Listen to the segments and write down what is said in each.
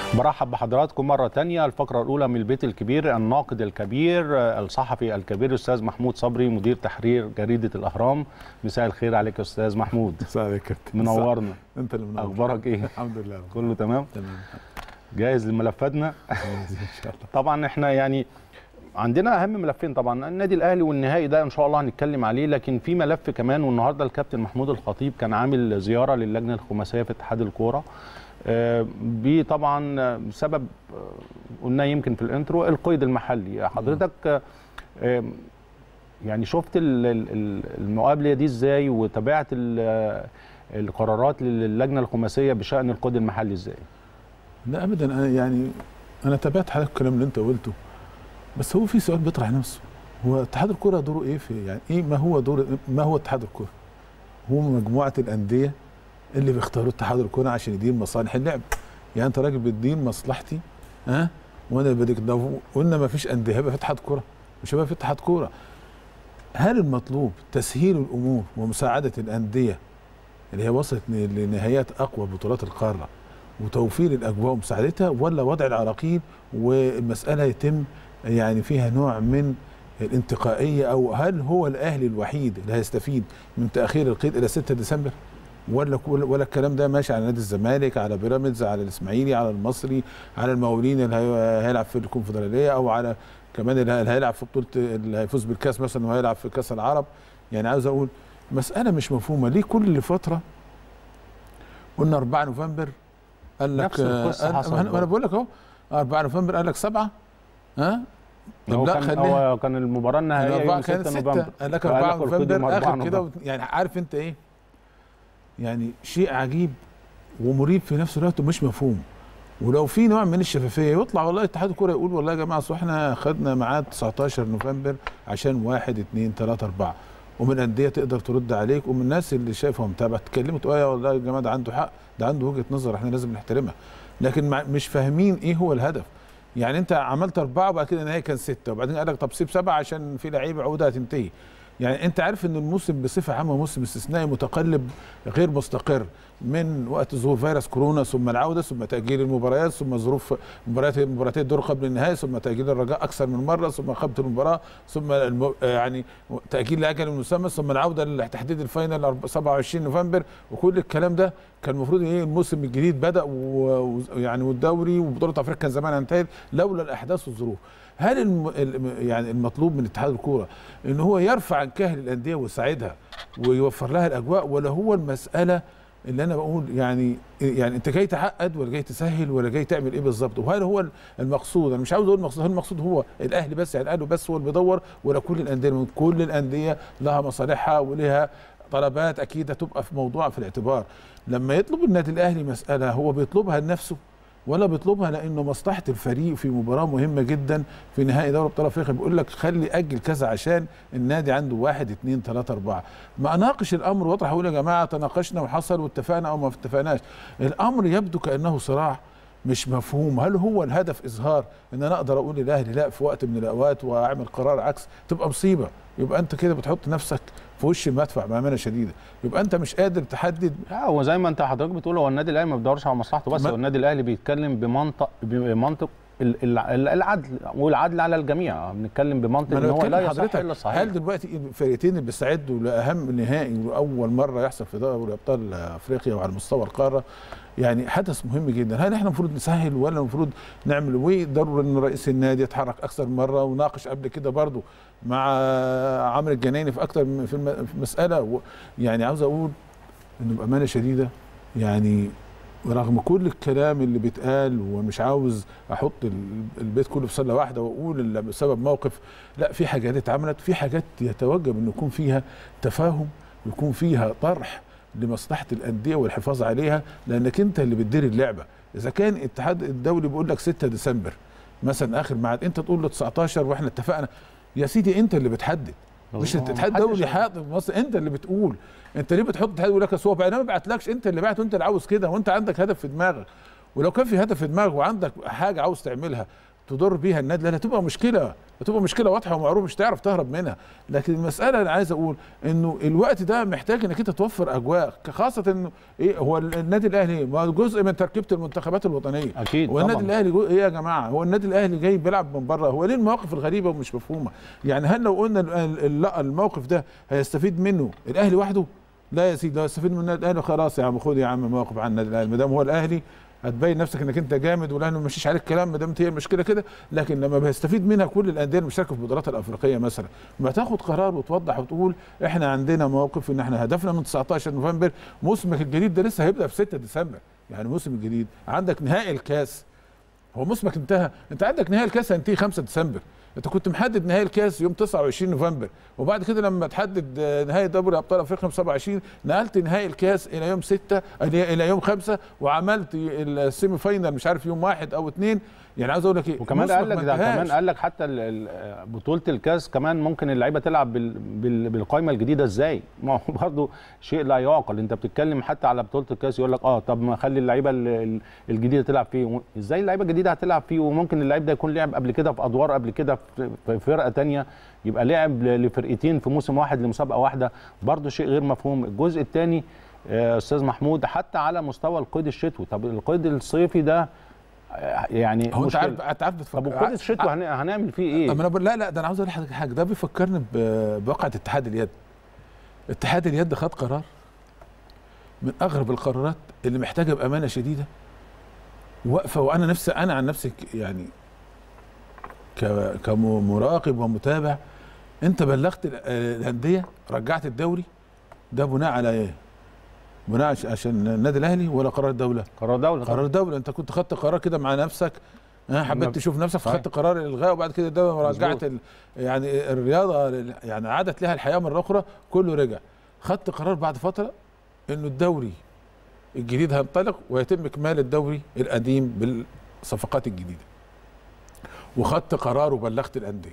برحب بحضراتكم مرة تانية الفقرة الأولى من البيت الكبير الناقد الكبير الصحفي الكبير الأستاذ محمود صبري مدير تحرير جريدة الأهرام مساء الخير عليك يا أستاذ محمود مساء عليك يا كابتن منورنا انت اللي منور أخبارك إيه؟ الحمد لله كله تمام؟ تمام جاهز لملفاتنا؟ ان شاء الله طبعا احنا يعني عندنا اهم ملفين طبعا النادي الاهلي والنهائي ده ان شاء الله هنتكلم عليه لكن في ملف كمان والنهارده الكابتن محمود الخطيب كان عامل زياره للجنه الخماسيه في اتحاد الكوره آه، بطبعا بسبب آه، قلنا يمكن في الانترو القيد المحلي حضرتك آه، آه، يعني شفت ال- ال- ال- المقابله دي ازاي وتابعت ال- آه، القرارات للجنه الخماسيه بشان القيد المحلي ازاي لا ابدا انا يعني انا تابعت حضرتك الكلام اللي انت قلته بس هو في سؤال بيطرح نفسه هو اتحاد الكره دوره ايه في يعني ايه ما هو دور ما هو اتحاد الكره هو مجموعه الانديه اللي بيختاروا اتحاد الكره عشان يدير مصالح اللعب يعني انت راجل بتدير مصلحتي ها وانا بدك لو قلنا ما فيش انديه هيبقى في اتحاد كره مش هيبقى في اتحاد كوره هل المطلوب تسهيل الامور ومساعده الانديه اللي هي وصلت لنهايات اقوى بطولات القاره وتوفير الاجواء ومساعدتها ولا وضع العراقيل والمساله يتم يعني فيها نوع من الانتقائيه او هل هو الاهلي الوحيد اللي هيستفيد من تاخير القيد الى 6 ديسمبر ولا كل- ولا الكلام ده ماشي على نادي الزمالك على بيراميدز على الاسماعيلي على المصري على المقاولين اللي هي- هيلعب في الكونفدراليه او على كمان اللي اللي هيلعب في بطوله اللي هيفوز بالكاس مثلا وهيلعب في كاس العرب يعني عاوز اقول مساله مش مفهومه ليه كل فتره قلنا 4 نوفمبر قال لك نفس القصة قال- حصلت ما انا ما أنا بقول لك اهو 4 نوفمبر قال لك سبعه ها طب هو لا كان خليها هو كان المباراه النهائيه الأربعة يوم 6 كانت ستة نوفمبر قال لك وقال 4 لك القيد يوم نوفمبر 4 اخر كده نوفمبر. و- يعني عارف انت ايه يعني شيء عجيب ومريب في نفس الوقت ومش مفهوم ولو في نوع من الشفافيه يطلع والله اتحاد الكوره يقول والله يا جماعه اصل احنا خدنا ميعاد 19 نوفمبر عشان 1 2 3 4 ومن الانديه تقدر ترد عليك ومن الناس اللي شايفها متابعه تكلموا تقول يا والله يا جماعه ده عنده حق ده عنده وجهه نظر احنا لازم نحترمها لكن مع- مش فاهمين ايه هو الهدف يعني انت عملت اربعه وبعد كده النهائي كان سته وبعدين قال لك طب سيب سبعه عشان في لعيبه عقودها هتنتهي يعني انت عارف ان الموسم بصفه عامه موسم استثنائي متقلب غير مستقر من وقت ظهور فيروس كورونا ثم العوده ثم تاجيل المباريات ثم ظروف مباريات مباراتي الدور قبل النهائي ثم تاجيل الرجاء اكثر من مره ثم خبط المباراه ثم الم... آه يعني تاجيل لاجل المسمى ثم العوده لتحديد الفاينل أرب- 27 نوفمبر وكل الكلام ده كان المفروض ايه الموسم الجديد بدا و- ويعني والدوري وبطوله افريقيا كان زمان انتهت لولا الاحداث والظروف هل الم... الم- يعني المطلوب من اتحاد الكوره ان هو يرفع عن كاهل الانديه ويساعدها ويوفر لها الاجواء ولا هو المساله اللي انا بقول يعني يعني انت جاي تعقد ولا جاي تسهل ولا جاي تعمل ايه بالظبط وهل هو المقصود انا مش عاوز اقول المقصود هل المقصود هو الاهلي بس يعني الاهلي بس هو اللي بيدور ولا كل الانديه كل الانديه لها مصالحها ولها طلبات اكيد هتبقى في موضوع في الاعتبار لما يطلب النادي الاهلي مساله هو بيطلبها لنفسه ولا بيطلبها لانه مصلحه الفريق في مباراه مهمه جدا في نهائي دوري ابطال افريقيا بيقول لك خلي اجل كذا عشان النادي عنده واحد اثنين ثلاثه اربعه ما اناقش الامر واطرح اقول يا جماعه تناقشنا وحصل واتفقنا او ما اتفقناش الامر يبدو كانه صراع مش مفهوم هل هو الهدف اظهار ان انا اقدر اقول للاهلي لا في وقت من الاوقات واعمل قرار عكس تبقى مصيبه يبقى انت كده بتحط نفسك في وش المدفع بامانه شديده يبقى انت مش قادر تحدد لا هو زي ما انت حضرتك بتقول هو النادي الاهلي ما بيدورش على مصلحته بس ما- هو النادي الاهلي بيتكلم بمنطق بمنطق ال- ال- العدل والعدل على الجميع بنتكلم بمنطق ما ان انا هو بتكلم لا يصح حضرتك الا الصحيح هل دلوقتي الفرقتين اللي بيستعدوا لاهم نهائي واول مره يحصل في دوري ابطال افريقيا وعلى مستوى القاره يعني حدث مهم جدا هل احنا المفروض نسهل ولا المفروض نعمل وضروري ان رئيس النادي يتحرك اكثر من مره وناقش قبل كده برضو مع عمرو الجنايني في اكثر من في الم- في مساله و- يعني عاوز اقول انه بامانه شديده يعني رغم كل الكلام اللي بيتقال ومش عاوز احط ال- البيت كله في سله واحده واقول إلا بسبب موقف لا في حاجات اتعملت في حاجات يتوجب انه يكون فيها تفاهم ويكون فيها طرح لمصلحه الانديه والحفاظ عليها لانك انت اللي بتدير اللعبه اذا كان الاتحاد الدولي بيقول لك 6 ديسمبر مثلا اخر ميعاد انت تقول له 19 واحنا اتفقنا يا سيدي انت اللي بتحدد مش مظبوط. الاتحاد محدش- الدولي حاطط مصر انت اللي بتقول انت ليه بتحط الاتحاد يقول لك أصل هو بقى انا ما بعتلكش انت اللي بعت وانت اللي عاوز كده وانت عندك هدف في دماغك ولو كان في هدف في دماغك وعندك حاجه عاوز تعملها تضر بيها النادي الاهلي هتبقى مشكله هتبقى مشكله واضحه ومعروفه مش هتعرف تهرب منها لكن المساله اللي عايز اقول انه الوقت ده محتاج انك انت توفر اجواء خاصه انه ايه هو النادي الاهلي ما هو جزء من تركيبه المنتخبات الوطنيه اكيد هو النادي طبعا الاهلي جو- ايه يا جماعه هو النادي الاهلي جاي بيلعب من بره هو ليه المواقف الغريبه ومش مفهومه يعني هل لو قلنا ال- ال- لا الموقف ده هيستفيد منه الاهلي وحده لا يا سيدي لو يستفيد من النادي الاهلي خلاص يا عم خد يا عم موقف عن النادي الاهلي ما دام هو الاهلي هتبين نفسك انك انت جامد والاهلي ما مشيش عليك كلام ما دامت هي المشكله كده لكن لما بيستفيد منها كل الانديه المشاركه في البطولات الافريقيه مثلا ما تاخد قرار وتوضح وتقول احنا عندنا موقف ان احنا هدفنا من 19 نوفمبر موسمك الجديد ده لسه هيبدا في 6 ديسمبر يعني الموسم الجديد عندك نهائي الكاس هو موسمك انتهى انت عندك نهائي الكاس هينتهي 5 ديسمبر انت كنت محدد نهائي الكاس يوم 29 نوفمبر وبعد كده لما تحدد آه، نهائي دوري ابطال افريقيا يوم 27 نقلت نهائي الكاس الى يوم 6 الى إلى يوم 5 وعملت السيمي فاينال مش عارف يوم واحد او اثنين يعني عاوز اقول لك ايه وكمان موسمك قال لك ما ده انتهاش. كمان قال لك حتى ال- ال- بطوله الكاس كمان ممكن اللعيبه تلعب بال بال بالقائمه الجديده ازاي؟ ما هو برضه شيء لا يعقل انت بتتكلم حتى على بطوله الكاس يقول لك اه طب ما خلي اللعيبه ال- ال- الجديده تلعب فيه و- ازاي اللعيبه الجديده هتلعب فيه وممكن اللعيب ده يكون لعب قبل كده في ادوار قبل كده في- في فرقه تانية يبقى لعب ل- لفرقتين في موسم واحد لمسابقه واحده برضه شيء غير مفهوم الجزء الثاني استاذ محمود حتى على مستوى القيد الشتوي طب القيد الصيفي ده آه، يعني هو انت مشكلة. عارف انت عارف طب بتفكر وقيد الشتوي هن- هنعمل فيه ايه؟ اما انا بقول لا لا ده انا عاوز اقول لحضرتك حاجه ده بيفكرني ب- بواقعه اتحاد اليد اتحاد اليد خد قرار من اغرب القرارات اللي محتاجه بامانه شديده واقفه وانا نفسي انا عن نفسي ك- يعني ك- كمراقب ومتابع انت بلغت ال- الانديه رجعت الدوري ده بناء على ايه؟ بناء عش- عشان النادي الاهلي ولا قرار الدوله؟ قرار دولة قرار دولة انت كنت خدت قرار كده مع نفسك ها حبيت نعم. تشوف نفسك صحيح. فخدت قرار الالغاء وبعد كده الدوله رجعت مظبوط. ال... يعني الرياضه لل- يعني عادت لها الحياه مره اخرى كله رجع خدت قرار بعد فتره انه الدوري الجديد هينطلق ويتم اكمال الدوري القديم بالصفقات الجديده وخدت قرار وبلغت الانديه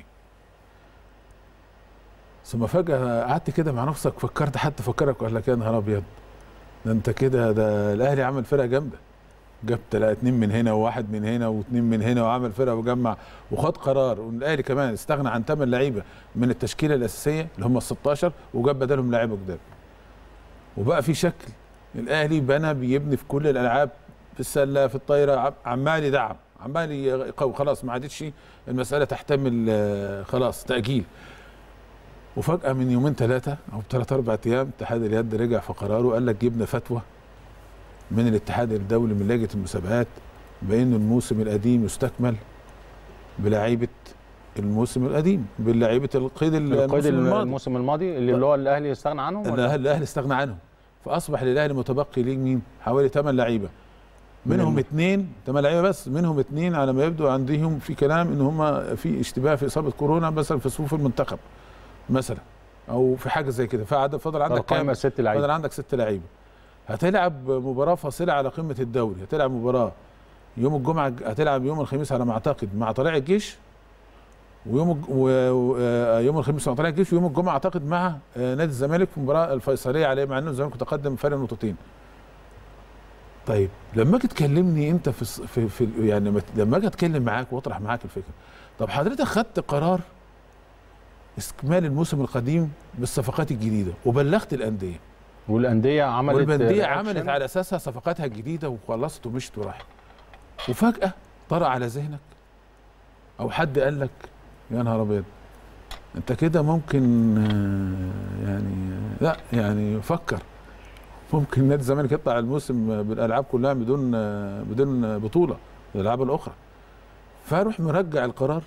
ثم فجاه قعدت كده مع نفسك فكرت حد فكرك وقال لك يا نهار ابيض ده انت كده ده الاهلي عمل فرقه جامده جاب تلا- اتنين من هنا وواحد من هنا واتنين من هنا وعمل فرقه وجمع وخد قرار والاهلي كمان استغنى عن ثمان لعيبه من التشكيله الاساسيه اللي هم ال 16 وجاب بدلهم لعيبه جداد وبقى في شكل الاهلي بنى بيبني في كل الالعاب في السله في الطايره عم- عمال يدعم عمال يقوي خلاص ما عادتش المساله تحتمل آه، خلاص تاجيل وفجاه من يومين ثلاثه او ثلاث اربع ايام اتحاد اليد رجع في قراره قال لك جبنا فتوى من الاتحاد الدولي من لجنه المسابقات بان الموسم القديم يستكمل بلعيبه الموسم القديم بلعيبه القيد القيد الموسم الماضي الموسم الماضي اللي, اللي هو الاهلي استغنى عنهم ولا؟ الاهلي الأهلي استغنى عنهم فاصبح للاهلي متبقي ليه مين حوالي 8 لعيبه منهم من- اثنين 8 لعيبه بس منهم اثنين على ما يبدو عندهم في كلام ان هم في اشتباه في اصابه كورونا مثلا في صفوف المنتخب مثلا او في حاجه زي كده فعدد فضل عندك القائمه كام ست فضل لعيبه عندك ست لعيبه هتلعب مباراه فاصله على قمه الدوري هتلعب مباراه يوم الجمعه هتلعب يوم الخميس على ما اعتقد مع طلائع الجيش ويوم الج- و- و- آه، يوم الخميس مع طلائع الجيش ويوم الجمعه اعتقد مع آه، نادي الزمالك في المباراه الفيصليه عليه مع انه الزمالك متقدم فرق نقطتين طيب لما اجي تكلمني انت في الص- في, في يعني لما- لما اجي اتكلم معاك واطرح معاك الفكره طب حضرتك خدت قرار استكمال الموسم القديم بالصفقات الجديده وبلغت الانديه والانديه عملت والبنديه رياكشن. عملت على اساسها صفقاتها الجديده وخلصت ومشت وراحت وفجاه طرأ على ذهنك او حد قال لك يا نهار ابيض انت كده ممكن آه، يعني آه، لا يعني فكر ممكن نادي الزمالك يطلع الموسم بالالعاب كلها بدون آه، بدون بطوله الالعاب الاخرى فاروح مرجع القرار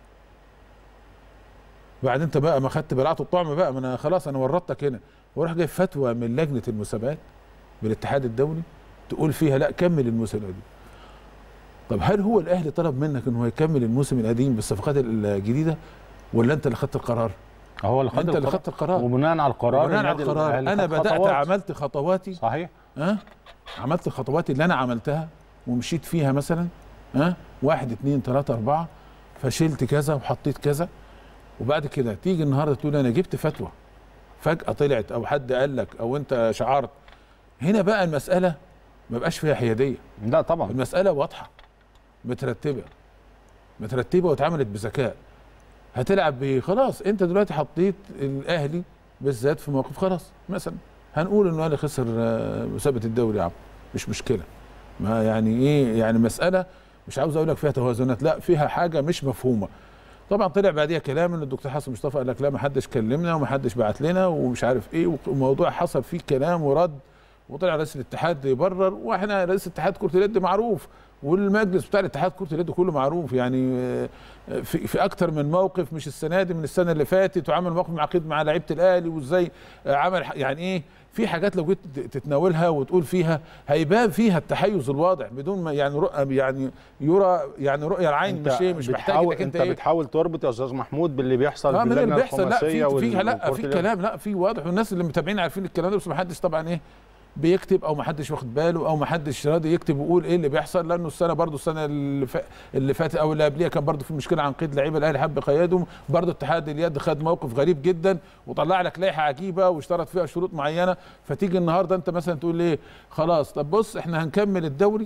بعد انت بقى ما خدت بلعت الطعم بقى ما انا خلاص انا ورطتك هنا واروح جايب فتوى من لجنه المسابقات بالاتحاد الدولي تقول فيها لا كمل الموسم القديم طب هل هو الاهلي طلب منك ان هو يكمل الموسم القديم بالصفقات الجديده ولا انت اللي خدت القرار هو اللي خد انت اللي القرار. خدت القرار وبناء على القرار بناء على النادي القرار الأهلي انا خد بدات خطوات. عملت خطواتي صحيح ها عملت الخطوات اللي انا عملتها ومشيت فيها مثلا ها واحد اتنين تلاته اربعه فشلت كذا وحطيت كذا وبعد كده تيجي النهارده تقول انا جبت فتوى فجاه طلعت او حد قال لك او انت شعرت هنا بقى المساله ما بقاش فيها حياديه لا طبعا المساله واضحه مترتبه مترتبه واتعملت بذكاء هتلعب بايه خلاص انت دلوقتي حطيت الاهلي بالذات في موقف خلاص مثلا هنقول انه الاهلي خسر آه، مسابقه الدوري يا عم مش مشكله ما يعني ايه يعني مساله مش عاوز اقول لك فيها توازنات لا فيها حاجه مش مفهومه طبعا طلع بعديها كلام ان الدكتور حسن مصطفى قال لك لا ما حدش كلمنا وما حدش بعت لنا ومش عارف ايه وموضوع حصل فيه كلام ورد وطلع رئيس الاتحاد يبرر واحنا رئيس اتحاد كره اليد معروف والمجلس بتاع الاتحاد كره اليد كله معروف يعني آه، في في اكتر من موقف مش السنه دي من السنه اللي فاتت وعمل موقف معقد مع لعيبه الاهلي وازاي آه، عمل ح- يعني ايه في حاجات لو جيت تتناولها وتقول فيها هيبان فيها التحيز الواضح بدون ما يعني رؤى يعني يرى يعني رؤيه العين مش ايه مش محتاج بتحاول انك انت انت ايه بتحاول تربط يا استاذ محمود باللي بيحصل اه في من اللي اللجنه بيحصل لا في الخماسيه في لا وال- في والكرة كلام لا في واضح والناس اللي متابعين عارفين الكلام ده بس ما حدش طبعا ايه بيكتب او ما حدش واخد باله او ما حدش راضي يكتب ويقول ايه اللي بيحصل لانه السنه برضو السنه اللي, فا اللي فاتت او اللي قبليها كان برضو في مشكله عن قيد لعيبه الاهلي حب قيادهم برضو اتحاد اليد خد موقف غريب جدا وطلع لك لائحه عجيبه واشترط فيها شروط معينه فتيجي النهارده انت مثلا تقول ايه خلاص طب بص احنا هنكمل الدوري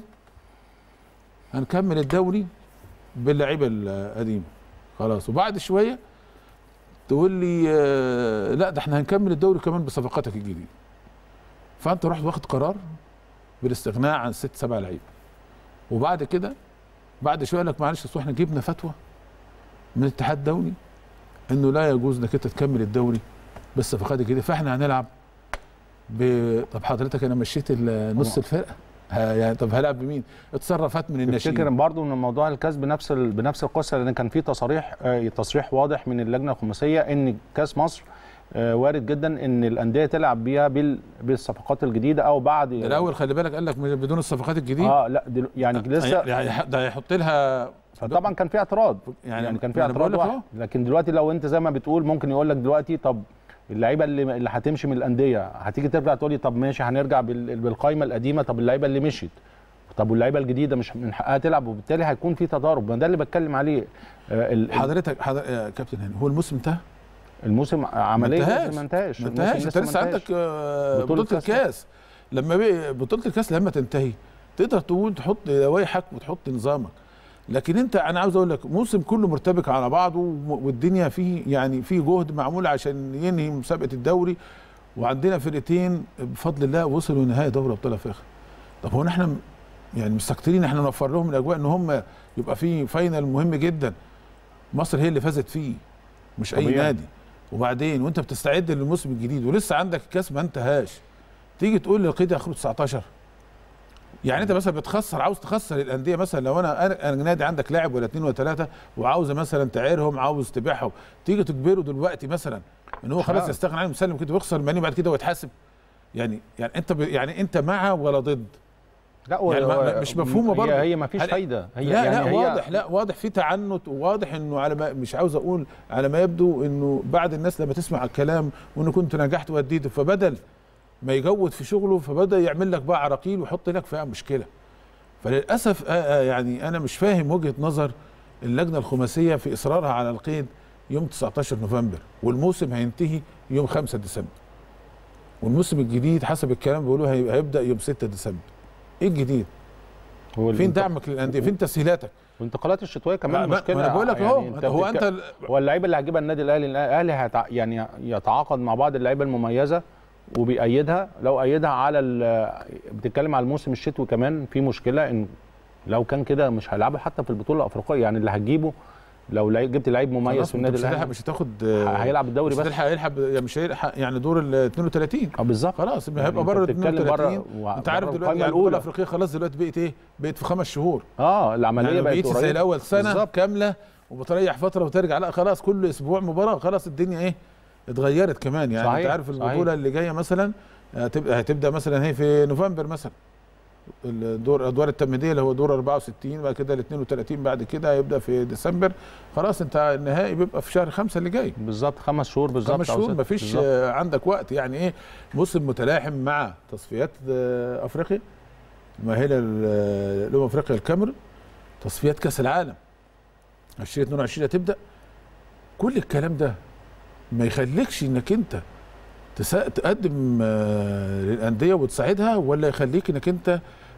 هنكمل الدوري باللعيبه القديمه خلاص وبعد شويه تقول لي آه، لا ده احنا هنكمل الدوري كمان بصفقاتك الجديده فانت رحت واخد قرار بالاستغناء عن ست سبع لعيبه وبعد كده بعد شويه قال لك معلش اصل احنا جبنا فتوى من الاتحاد الدولي انه لا يجوز انك انت تكمل الدوري بالصفقات الجديده فاحنا هنلعب ب... طب حضرتك انا مشيت ال- نص الفرقه ها يعني طب هلعب بمين؟ اتصرفات من تفتكر الناشئين برضه ان موضوع الكاس بنفس ال... بنفس القصه لان كان في تصريح آه، تصريح واضح من اللجنه الخماسيه ان كاس مصر آه، وارد جدا ان الانديه تلعب بيها بال... بالصفقات الجديده او بعد ده الاول خلي بالك قال لك مش- بدون الصفقات الجديده اه لا دل... يعني لسه يعني ده هيحط لها طبعا كان في اعتراض يعني يعني كان في ما أنا بقول اعتراض لك واحد أهو. لكن دلوقتي لو انت زي ما بتقول ممكن يقول لك دلوقتي طب اللعيبه اللي اللي هتمشي من الانديه هتيجي ترجع تقول لي طب ماشي هنرجع بال... بالقائمه القديمه طب اللعيبه اللي مشيت طب واللعيبه الجديده مش من حقها تلعب وبالتالي هيكون في تضارب ما ده اللي بتكلم عليه آه، ال- ال- حضرتك حضر... يا كابتن هاني هو الموسم انتهى؟ الموسم عمليا انتهاش. لسه ما انتهاش ما الموسم انتهاش انت ما لسه انتهاش. عندك آه، بطولة بطوله كأس الكاس لما بي... بطوله الكاس لما تنتهي تقدر تقول تحط لوائحك وتحط نظامك لكن انت انا عاوز اقول لك موسم كله مرتبك على بعضه وم- والدنيا فيه يعني فيه جهد معمول عشان ينهي مسابقه الدوري وعندنا فرقتين بفضل الله وصلوا نهائي دوري ابطال افريقيا طب هو احنا م- يعني مستكترين احنا نوفر لهم الاجواء ان هم يبقى في فاينل مهم جدا مصر هي اللي فازت فيه مش اي طبيعي. نادي وبعدين وانت بتستعد للموسم الجديد ولسه عندك الكاس ما انتهاش تيجي تقول لي القيد اخره 19 يعني انت مثلا بتخسر عاوز تخسر الانديه مثلا لو انا انا أنا نادي عندك لاعب ولا اثنين ولا ثلاثه وعاوز مثلا تعيرهم عاوز تبيعهم تيجي تجبره دلوقتي مثلا ان هو خلاص آه. يستغنى عنهم يسلم كده ويخسر الماني بعد كده ويتحاسب يعني يعني انت ب يعني انت مع ولا ضد؟ لا يعني ما- مش مفهومة برضه. هي, هي ما فيش هل- فايده هي لا يعني لا هي واضح لا واضح في تعنت وواضح انه على ما مش عاوز اقول على ما يبدو انه بعد الناس لما تسمع الكلام وانه كنت نجحت واديته فبدل ما يجود في شغله فبدا يعمل لك بقى عراقيل ويحط لك فيها مشكله فللاسف آه آه يعني انا مش فاهم وجهه نظر اللجنه الخماسيه في اصرارها على القيد يوم 19 نوفمبر والموسم هينتهي يوم 5 ديسمبر والموسم الجديد حسب الكلام بيقولوا هي- هيبدا يوم 6 ديسمبر ايه الجديد هو فين الانت- دعمك للانديه فين تسهيلاتك والانتقالات الشتويه ما- كمان ما- مشكله ما انا بقول لك يعني اهو انت هو بتتك- انت هو اللعيبه اللي هجيبها النادي الاهلي الاهلي هيتع... يعني يتعاقد مع بعض اللعيبه المميزه وبيأيدها لو أيدها على ال- بتتكلم على الموسم الشتوي كمان في مشكله ان لو كان كده مش هيلعبوا حتى في البطوله الافريقيه يعني اللي هتجيبه لو لعيب- جبت لعيب مميز خلاص في انت النادي مش هتلحق الاهلي مش هتاخد آه، هيلعب الدوري مش بس هتلحق يلحق يعني مش هيلحق يعني دور ال 32 اه بالظبط خلاص يعني هيبقى انت بره ال بتتكلم 32 و- انت عارف بره دلوقتي القائمة يعني البطوله الأولى. الافريقيه خلاص دلوقتي بقت ايه؟ بقت في خمس شهور اه العمليه يعني بقت بقيت زي قريبة. الاول سنه بالظبط. كامله وبتريح فتره وترجع لا خلاص كل اسبوع مباراه خلاص الدنيا ايه اتغيرت كمان يعني صحيح، انت عارف صحيح. البطوله اللي جايه مثلا هتبقى هتبدا مثلا هي في نوفمبر مثلا الدور الادوار التمهيديه اللي هو دور 64 بعد كده ال 32 بعد كده هيبدا في ديسمبر خلاص انت النهائي بيبقى في شهر خمسة اللي جاي بالظبط خمس شهور بالظبط خمس أو شهور ست. مفيش بالظبط. آه، عندك وقت يعني ايه موسم متلاحم مع تصفيات آه، افريقيا مؤهله ل- لامم افريقيا الكاميرون تصفيات كاس العالم 2022 هتبدا كل الكلام ده ما يخليكش انك انت تسا- تقدم آه، للانديه وتساعدها ولا يخليك انك انت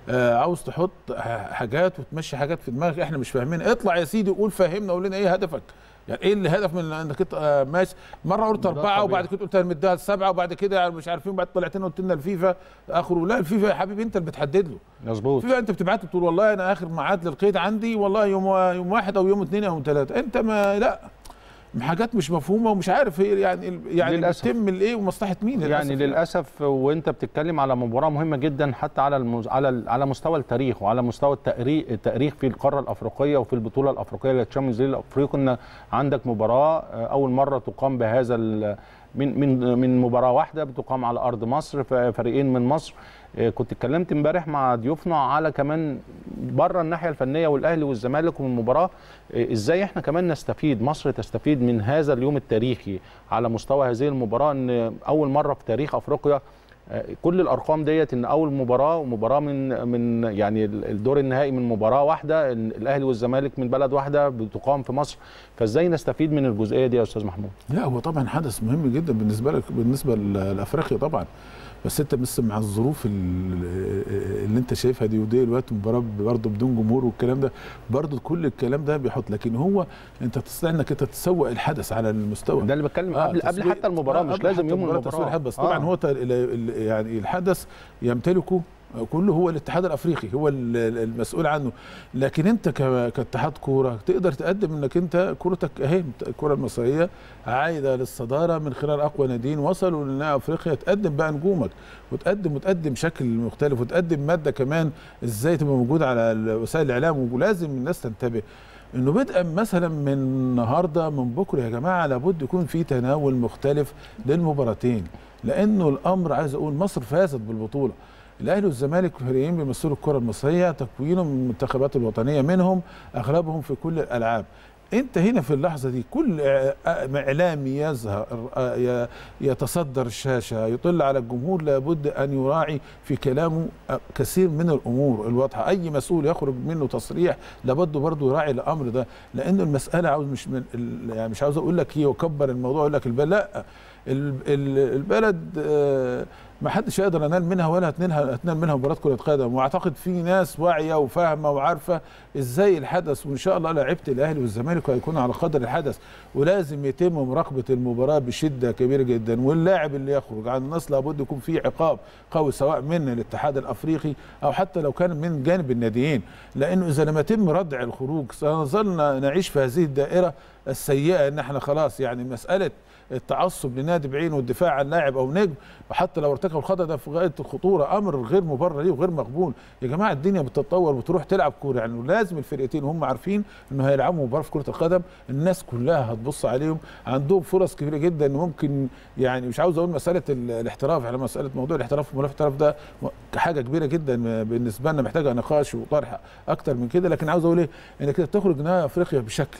آه عاوز تحط ح- حاجات وتمشي حاجات في دماغك احنا مش فاهمين اطلع يا سيدي قول فهمنا قول لنا ايه هدفك يعني ايه الهدف من انك انت آه ماشي مره قلت ده اربعه وبعد طبيعي. كده قلت انا مديها سبعه وبعد كده مش عارفين بعد طلعت لنا قلت لنا الفيفا اخره لا الفيفا يا حبيبي انت اللي بتحدد له مظبوط في انت بتبعت له تقول والله انا اخر ميعاد للقيد عندي والله يوم يوم واحد او يوم اثنين او يوم ثلاثه انت ما لا حاجات مش مفهومه ومش عارف هي يعني يعني للأسف. بتتم الايه ومصلحه مين يعني للاسف وانت بتتكلم على مباراه مهمه جدا حتى على المز... على ال- على مستوى التاريخ وعلى مستوى التاريخ التاريخ في القاره الافريقيه وفي البطوله الافريقيه للتشامبيونز ليج الافريقي ان عندك مباراه آه، اول مره تقام بهذا ال... من من من مباراه واحده بتقام على ارض مصر ف- فريقين من مصر آه، كنت اتكلمت امبارح مع ضيوفنا على كمان بره الناحيه الفنيه والاهلي والزمالك ومن المباراه آه، ازاي احنا كمان نستفيد مصر تستفيد من هذا اليوم التاريخي على مستوى هذه المباراه ان اول مره في تاريخ افريقيا آه، كل الارقام ديت ان اول مباراه ومباراه من من يعني الدور النهائي من مباراه واحده إن الاهلي والزمالك من بلد واحده بتقام في مصر فازاي نستفيد من الجزئيه دي يا استاذ محمود لا هو طبعا حدث مهم جدا بالنسبه لك بالنسبه ل- لافريقيا طبعا بس انت بس مع الظروف ال- اللي انت شايفها دي ودي دلوقتي مباراه برضه بدون جمهور والكلام ده برضه كل الكلام ده بيحط لكن هو انت تستطيع انك انت تسوق الحدث على المستوى ده اللي بتكلم آه، قبل قبل تسويق- حتى المباراه آه، مش قبل لازم حتى يوم المباراة تسويق المباراه الحدث بس طبعا آه. هو ت- ال- ال- يعني الحدث يمتلكه كله هو الاتحاد الافريقي هو ال- ال- المسؤول عنه لكن انت ك- كاتحاد كوره تقدر تقدم انك انت كورتك اهي الكره المصريه عايده للصداره من خلال اقوى ناديين وصلوا لنهائي افريقيا تقدم بقى نجومك وتقدم وتقدم شكل مختلف وتقدم ماده كمان ازاي تبقى موجوده على ال- وسائل الاعلام ولازم الناس تنتبه انه بدءا مثلا من النهارده من بكره يا جماعه لابد يكون في تناول مختلف للمباراتين لانه الامر عايز اقول مصر فازت بالبطوله الاهلي والزمالك فريقين بيمثلوا الكره المصريه تكوينهم من المنتخبات الوطنيه منهم اغلبهم في كل الالعاب انت هنا في اللحظه دي كل إع- اعلامي يظهر آه، ي- يتصدر الشاشه يطل على الجمهور لابد ان يراعي في كلامه آه، كثير من الامور الواضحه اي مسؤول يخرج منه تصريح لابد برضه يراعي الامر ده لانه المساله عاوز مش من ال- يعني مش عاوز اقول لك هي وكبر الموضوع اقول لك البلد لا ال- ال- البلد آه، ما حدش يقدر ينال منها ولا هتنالها هتنال منها مباراه كره قدم واعتقد في ناس واعيه وفاهمه وعارفه ازاي الحدث وان شاء الله لعيبه الاهلي والزمالك هيكونوا على قدر الحدث ولازم يتم مراقبه المباراه بشده كبيره جدا واللاعب اللي يخرج عن النص لابد يكون في عقاب قوي سواء من الاتحاد الافريقي او حتى لو كان من جانب الناديين لانه اذا لم يتم ردع الخروج سنظل نعيش في هذه الدائره السيئه ان احنا خلاص يعني مساله التعصب لنادي بعينه والدفاع عن لاعب او نجم وحتى لو ارتكب الخطا ده في غايه الخطوره امر غير مبرر ليه وغير مقبول يا جماعه الدنيا بتتطور وتروح تلعب كوره يعني لازم الفرقتين هم عارفين انه هيلعبوا مباراه في كره القدم الناس كلها هتبص عليهم عندهم فرص كبيره جدا إن ممكن يعني مش عاوز اقول مساله ال- الاحتراف يعني مساله موضوع الاحتراف وملف الاحتراف ده حاجه كبيره جدا بالنسبه لنا محتاجه نقاش وطرح اكتر من كده لكن عاوز اقول ايه انك كده تخرج نهائي افريقيا بشكل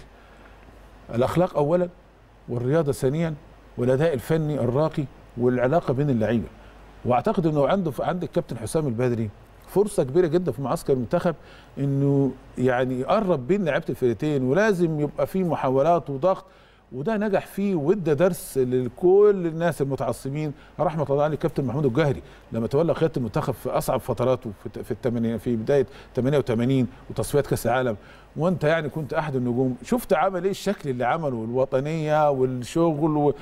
الاخلاق اولا والرياضه ثانيا والاداء الفني الراقي والعلاقه بين اللعيبه واعتقد انه عنده عند الكابتن حسام البدري فرصه كبيره جدا في معسكر المنتخب انه يعني يقرب بين لعيبه الفرقتين ولازم يبقى في محاولات وضغط وده نجح فيه وادى درس لكل الناس المتعصبين رحمه الله عليه الكابتن محمود الجهري لما تولى قياده المنتخب في اصعب فتراته في في الثمانينات في بدايه 88 وتصفيات كاس العالم وانت يعني كنت احد النجوم شفت عمل ايه الشكل اللي عمله الوطنيه والشغل و-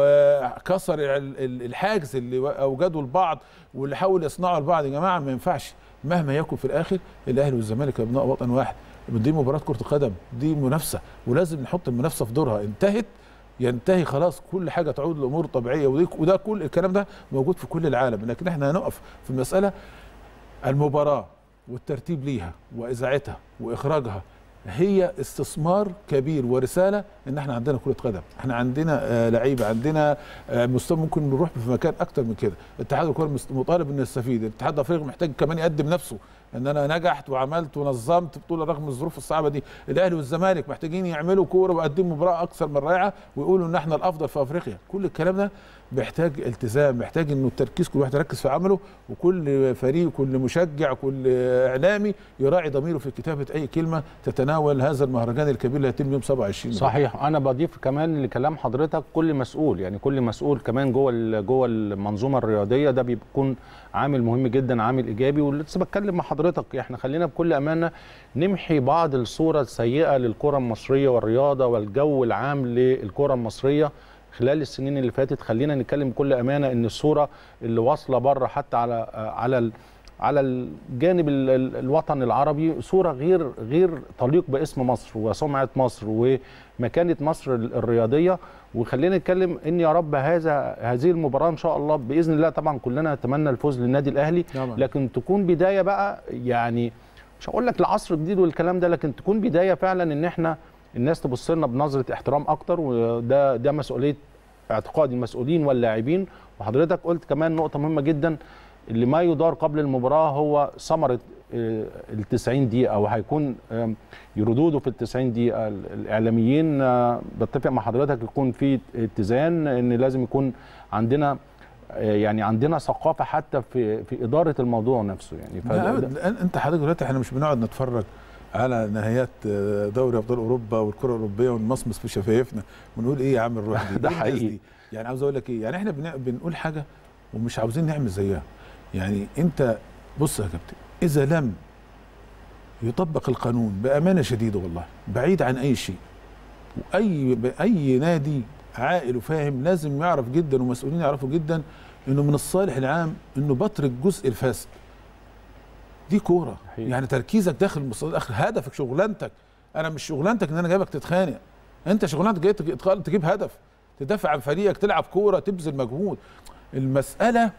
وكسر ال- ال- الحاجز اللي اوجده البعض واللي حاول يصنعه البعض يا جماعه ما ينفعش مهما يكن في الاخر الاهلي والزمالك ابناء وطن واحد دي مباراه كره قدم دي منافسه ولازم نحط المنافسه في دورها انتهت ينتهي خلاص كل حاجه تعود لامور طبيعيه ودي وده كل الكلام ده موجود في كل العالم لكن احنا هنقف في المساله المباراه والترتيب ليها واذاعتها واخراجها هي استثمار كبير ورساله ان احنا عندنا كره قدم احنا عندنا آه لعيبه عندنا آه مستوى ممكن نروح في مكان اكتر من كده اتحاد الكره مست- مطالب انه يستفيد الاتحاد الافريقي محتاج كمان يقدم نفسه ان انا نجحت وعملت ونظمت بطوله رغم الظروف الصعبه دي الاهلي والزمالك محتاجين يعملوا كوره ويقدموا مباراه اكثر من رائعه ويقولوا ان احنا الافضل في افريقيا كل الكلام ده محتاج التزام محتاج انه التركيز كل واحد يركز في عمله وكل فريق كل مشجع كل اعلامي يراعي ضميره في كتابه اي كلمه تتناول هذا المهرجان الكبير اللي هيتم يوم 27 صحيح انا بضيف كمان لكلام حضرتك كل مسؤول يعني كل مسؤول كمان جوه ال- جوه المنظومه الرياضيه ده بيكون عامل مهم جدا عامل ايجابي ولسه بتكلم مع حضرتك احنا خلينا بكل امانه نمحي بعض الصوره السيئه للكره المصريه والرياضه والجو العام للكره المصريه خلال السنين اللي فاتت خلينا نتكلم بكل امانه ان الصوره اللي واصله بره حتى على على ال- على الجانب ال- ال- الوطن العربي صوره غير غير تليق باسم مصر وسمعه مصر ومكانه مصر ال- الرياضيه وخلينا نتكلم ان يا رب هذا هذه المباراه ان شاء الله باذن الله طبعا كلنا نتمنى الفوز للنادي الاهلي طبعاً. لكن تكون بدايه بقى يعني مش هقول لك العصر الجديد والكلام ده لكن تكون بدايه فعلا ان احنا الناس تبص لنا بنظره احترام اكتر وده ده مسؤوليه اعتقاد المسؤولين واللاعبين وحضرتك قلت كمان نقطه مهمه جدا اللي ما يدار قبل المباراه هو ثمره ال 90 دقيقه وهيكون آم، ردوده في ال 90 دقيقه ال- الاعلاميين آه، بتفق مع حضرتك يكون في اتزان ان لازم يكون عندنا آه، يعني عندنا ثقافه حتى في في اداره الموضوع نفسه يعني لا فده- أبداً. انت حضرتك دلوقتي احنا مش بنقعد نتفرج على نهايات دوري ابطال اوروبا والكره الاوروبيه ونمصمص في شفايفنا ونقول ايه يا عم الروح دي ده إيه الناس حقيقي. دي؟ يعني عاوز اقول لك ايه يعني احنا بن- بنقول حاجه ومش عاوزين نعمل زيها يعني انت بص يا كابتن اذا لم يطبق القانون بامانه شديده والله بعيد عن اي شيء واي اي نادي عاقل وفاهم لازم يعرف جدا ومسؤولين يعرفوا جدا انه من الصالح العام انه بترك الجزء الفاسد دي كوره حقيقي. يعني تركيزك داخل المستوى الاخر هدفك شغلانتك انا مش شغلانتك ان انا جايبك تتخانق انت شغلانتك جاي تج- تخ- تجيب هدف تدافع عن فريقك تلعب كوره تبذل مجهود المساله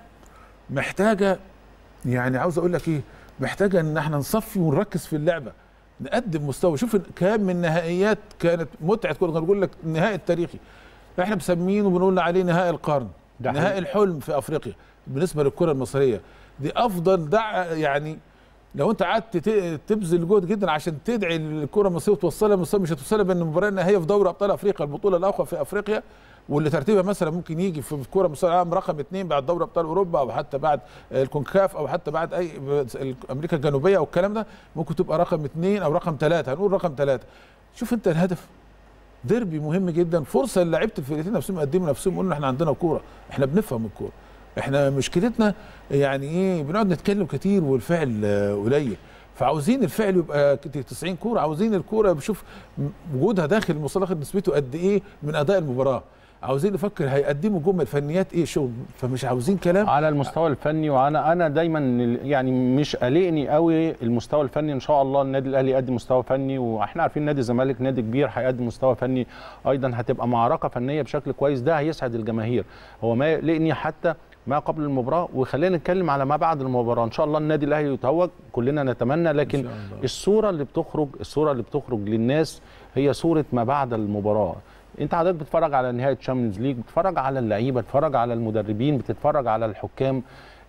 محتاجه يعني عاوز اقول لك ايه محتاجه ان احنا نصفي ونركز في اللعبه نقدم مستوى شوف كام من نهائيات كانت متعه كوره أنا بقول لك النهائي التاريخي احنا مسمينه وبنقول عليه نهائي القرن ده نهائي حقيقي. الحلم في افريقيا بالنسبه للكره المصريه دي افضل دع يعني لو انت قعدت ت- تبذل جهد جدا عشان تدعي الكره المصريه وتوصلها لمستوى مش هتوصلها بان المباراه النهائيه في دوري ابطال افريقيا البطوله الاقوى في افريقيا واللي ترتيبها مثلا ممكن يجي في الكره مستوى العالم رقم اثنين بعد دوري ابطال اوروبا او حتى بعد الكونكاف او حتى بعد اي امريكا الجنوبيه او الكلام ده ممكن تبقى رقم اثنين او رقم ثلاثه هنقول رقم ثلاثه شوف انت الهدف ديربي مهم جدا فرصه لعيبه الفرقتين نفسهم يقدموا نفسهم يقولوا احنا عندنا كوره احنا بنفهم الكوره احنا مشكلتنا يعني ايه بنقعد نتكلم كتير والفعل آه، قليل فعاوزين الفعل يبقى كت- 90 كوره عاوزين الكوره بشوف م- وجودها داخل المصطلح نسبته قد ايه من اداء المباراه عاوزين نفكر هيقدموا جمل فنيات ايه شغل فمش عاوزين كلام على المستوى الفني وانا انا دايما يعني مش قلقني قوي المستوى الفني ان شاء الله النادي الاهلي يقدم مستوى فني واحنا عارفين نادي الزمالك نادي كبير هيقدم مستوى فني ايضا هتبقى معركه فنيه بشكل كويس ده هيسعد الجماهير هو ما يقلقني حتى ما قبل المباراه وخلينا نتكلم على ما بعد المباراه ان شاء الله النادي الاهلي يتوج كلنا نتمنى لكن إن شاء الله. الصوره اللي بتخرج الصوره اللي بتخرج للناس هي صوره ما بعد المباراه انت حضرتك بتتفرج على نهايه تشامبيونز ليج بتتفرج على اللعيبه بتتفرج على المدربين بتتفرج على الحكام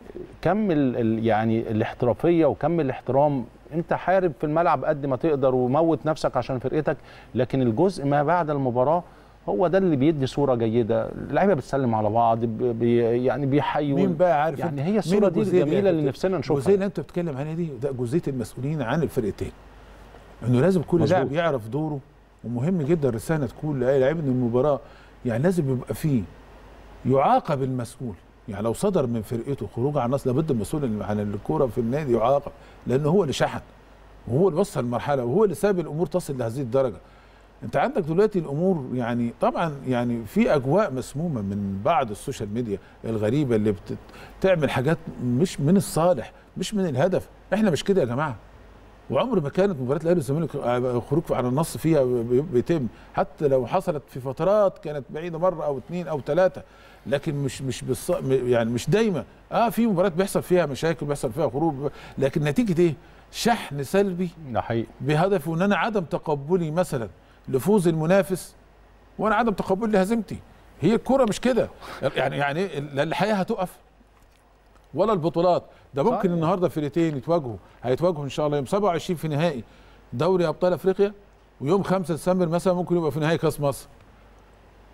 كم ال ال يعني الاحترافيه وكم الاحترام انت حارب في الملعب قد ما تقدر وموت نفسك عشان فرقتك لكن الجزء ما بعد المباراه هو ده اللي بيدي صوره جيده اللعيبه بتسلم على بعض بي يعني بيحيوا مين بقى عارف يعني انت؟ هي مين الصوره دي الجزئية الجميله اللي كابتن؟ نفسنا الجزئيه نشوفها اللي انت بتتكلم عليها دي ده جزئيه المسؤولين عن الفرقتين انه لازم كل مظبوط. لاعب يعرف دوره ومهم جدا رساله تكون لاي لاعب ان المباراه يعني لازم يبقى فيه يعاقب المسؤول يعني لو صدر من فرقته خروج عن النص لابد المسؤول عن الكوره في النادي يعاقب لانه هو اللي شحن وهو اللي وصل المرحله وهو اللي ساب الامور تصل لهذه الدرجه انت عندك دلوقتي الامور يعني طبعا يعني في اجواء مسمومه من بعض السوشيال ميديا الغريبه اللي بتعمل حاجات مش من الصالح مش من الهدف احنا مش كده يا جماعه وعمر ما كانت مباراه الاهلي والزمالك خروج على النص فيها بي- بيتم حتى لو حصلت في فترات كانت بعيده مره او اثنين او ثلاثه لكن مش مش بالص... يعني مش دايما اه في مباريات بيحصل فيها مشاكل بيحصل فيها خروج لكن نتيجه ايه؟ شحن سلبي ده حقيقي بهدف ان انا عدم تقبلي مثلا لفوز المنافس وانا عدم تقبلي لهزيمتي هي الكوره مش كده يعني يعني لا الحياه هتقف ولا البطولات ده ممكن صحيح. النهارده فرقتين يتواجهوا هيتواجهوا ان شاء الله يوم 27 في نهائي دوري ابطال افريقيا ويوم 5 ديسمبر مثلا ممكن يبقى في نهائي كاس مصر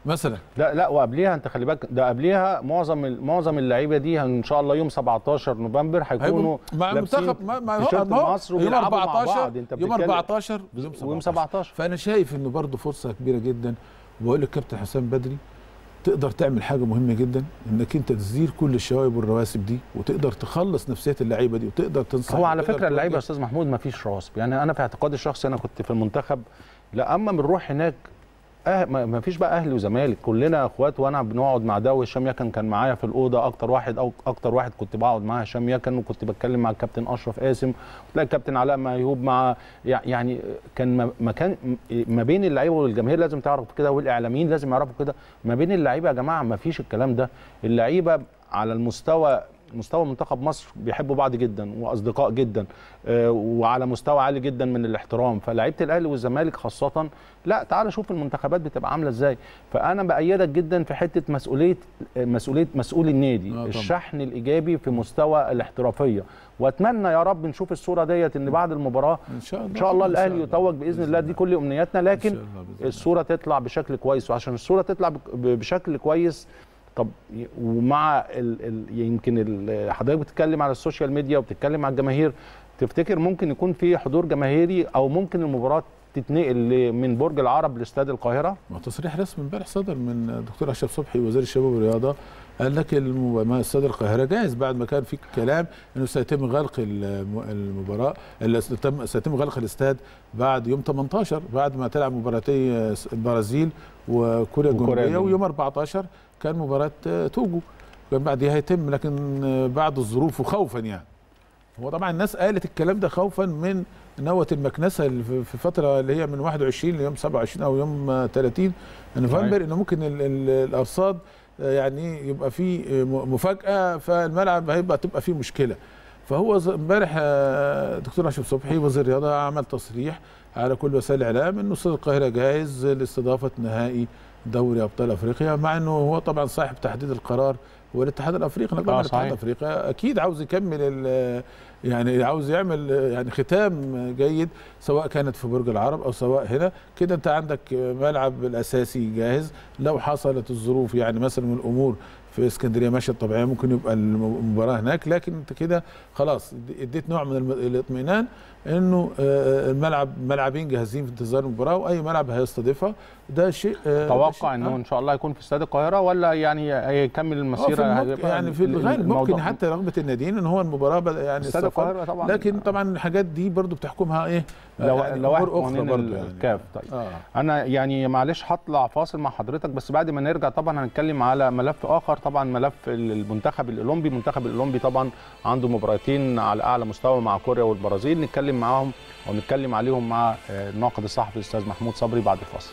مثلا لا لا وقبليها انت خلي بالك ده قبليها معظم ال- معظم اللعيبه دي ان شاء الله يوم 17 نوفمبر هيكونوا هيبقوا مع لابسين المنتخب ما ما تيشيرت ما هو مصر يوم وبيلعبوا مع 14 بعض انت يوم بتتكلم 14 ويوم 17 فانا شايف انه برضه فرصه كبيره جدا وبقول للكابتن حسام بدري تقدر تعمل حاجه مهمه جدا انك انت تزيل كل الشوائب والرواسب دي وتقدر تخلص نفسيه اللعيبه دي وتقدر تنصح هو على وتقدر فكره اللعيبه يا توجه. استاذ محمود ما فيش رواسب يعني انا في اعتقادي الشخصي انا كنت في المنتخب لا اما بنروح هناك أه ما ما فيش بقى اهلي وزمالك كلنا اخوات وانا بنقعد مع ده وهشام يكن كان معايا في الاوضه اكتر واحد او اكتر واحد كنت بقعد معاه هشام يكن وكنت بتكلم مع الكابتن اشرف قاسم وتلاقي الكابتن علاء ميهوب مع يع- يعني كان ما- مكان ما بين اللعيبه والجماهير لازم تعرف كده والاعلاميين لازم يعرفوا كده ما بين اللعيبه يا جماعه ما فيش الكلام ده اللعيبه على المستوى مستوى منتخب مصر بيحبوا بعض جدا واصدقاء جدا آه، وعلى مستوى عالي جدا من الاحترام فلعيبه الاهلي والزمالك خاصه لا تعال شوف المنتخبات بتبقى عامله ازاي فانا بايدك جدا في حته مسؤوليه مسؤوليه مسؤول النادي طبعاً. الشحن الايجابي في مستوى الاحترافيه واتمنى يا رب نشوف الصوره ديت ان بعد المباراه ان شاء الله ان شاء الله إن شاء الاهلي يتوج باذن الله دي كل امنياتنا إن لكن شاء الله بإذن الله. الصوره تطلع بشكل كويس وعشان الصوره تطلع بك- بشكل كويس طب ي- ومع ال ال يمكن ال- حضرتك بتتكلم على السوشيال ميديا وبتتكلم على الجماهير تفتكر ممكن يكون في حضور جماهيري او ممكن المباراه تتنقل ل- من برج العرب لاستاد القاهره ما تصريح رسمي امبارح صدر من الدكتور اشرف صبحي وزير الشباب والرياضه قال لك الم- ما استاد القاهره جاهز بعد ما كان في كلام انه سيتم غلق الم- المباراه ال- سيتم سيتم غلق الاستاد بعد يوم 18 بعد ما تلعب مباراتي البرازيل وكوريا وكوريا الجنوبيه الجنوبية. ويوم 14 كان مباراه آه، توجو كان بعدها هيتم لكن آه، بعد الظروف وخوفا يعني هو طبعا الناس قالت الكلام ده خوفا من نوة المكنسة اللي في في فترة اللي هي من 21 ليوم 27 أو يوم آه، 30 نوفمبر إن ممكن ال- ال- الأرصاد آه، يعني يبقى فيه آه، م- مفاجأة فالملعب هيبقى تبقى فيه مشكلة فهو ز- امبارح آه، دكتور اشرف صبحي وزير الرياضه عمل تصريح على كل وسائل الاعلام انه استاد القاهره جاهز لاستضافه نهائي دوري ابطال افريقيا مع انه هو طبعا صاحب تحديد القرار هو الاتحاد الافريقي نقابه آه، الاتحاد صحيح. الافريقي اكيد عاوز يكمل ال- يعني عاوز يعمل يعني ختام جيد سواء كانت في برج العرب او سواء هنا كده انت عندك ملعب الاساسي جاهز لو حصلت الظروف يعني مثلا من الامور في اسكندريه ماشيه طبيعيه ممكن يبقى المباراه هناك لكن انت كده خلاص اديت نوع من الم- الاطمئنان انه آه، الملعب ملعبين جاهزين في انتظار المباراه واي ملعب هيستضيفها ده شيء آه، ده توقع شيء- انه آه. ان شاء الله هيكون في استاد القاهره ولا يعني هيكمل آه، المسيره في الممكن هيبقى يعني في ال- الغالب ممكن الموضوع- حتى رغبه الناديين ان هو المباراه بدأ يعني استاد السفر. القاهره طبعا لكن طبعا الحاجات دي برضو بتحكمها ايه لو يعني لو أمور قوانين برضو يعني. الكاف طيب اه انا يعني معلش هطلع فاصل مع حضرتك بس بعد ما نرجع طبعا هنتكلم على ملف اخر طبعا ملف المنتخب الاولمبي المنتخب الاولمبي طبعا عنده مباراتين على اعلى مستوى مع كوريا والبرازيل نتكلم معاهم او نتكلم عليهم مع آه، الناقد الصحفي الاستاذ محمود صبري بعد الفاصل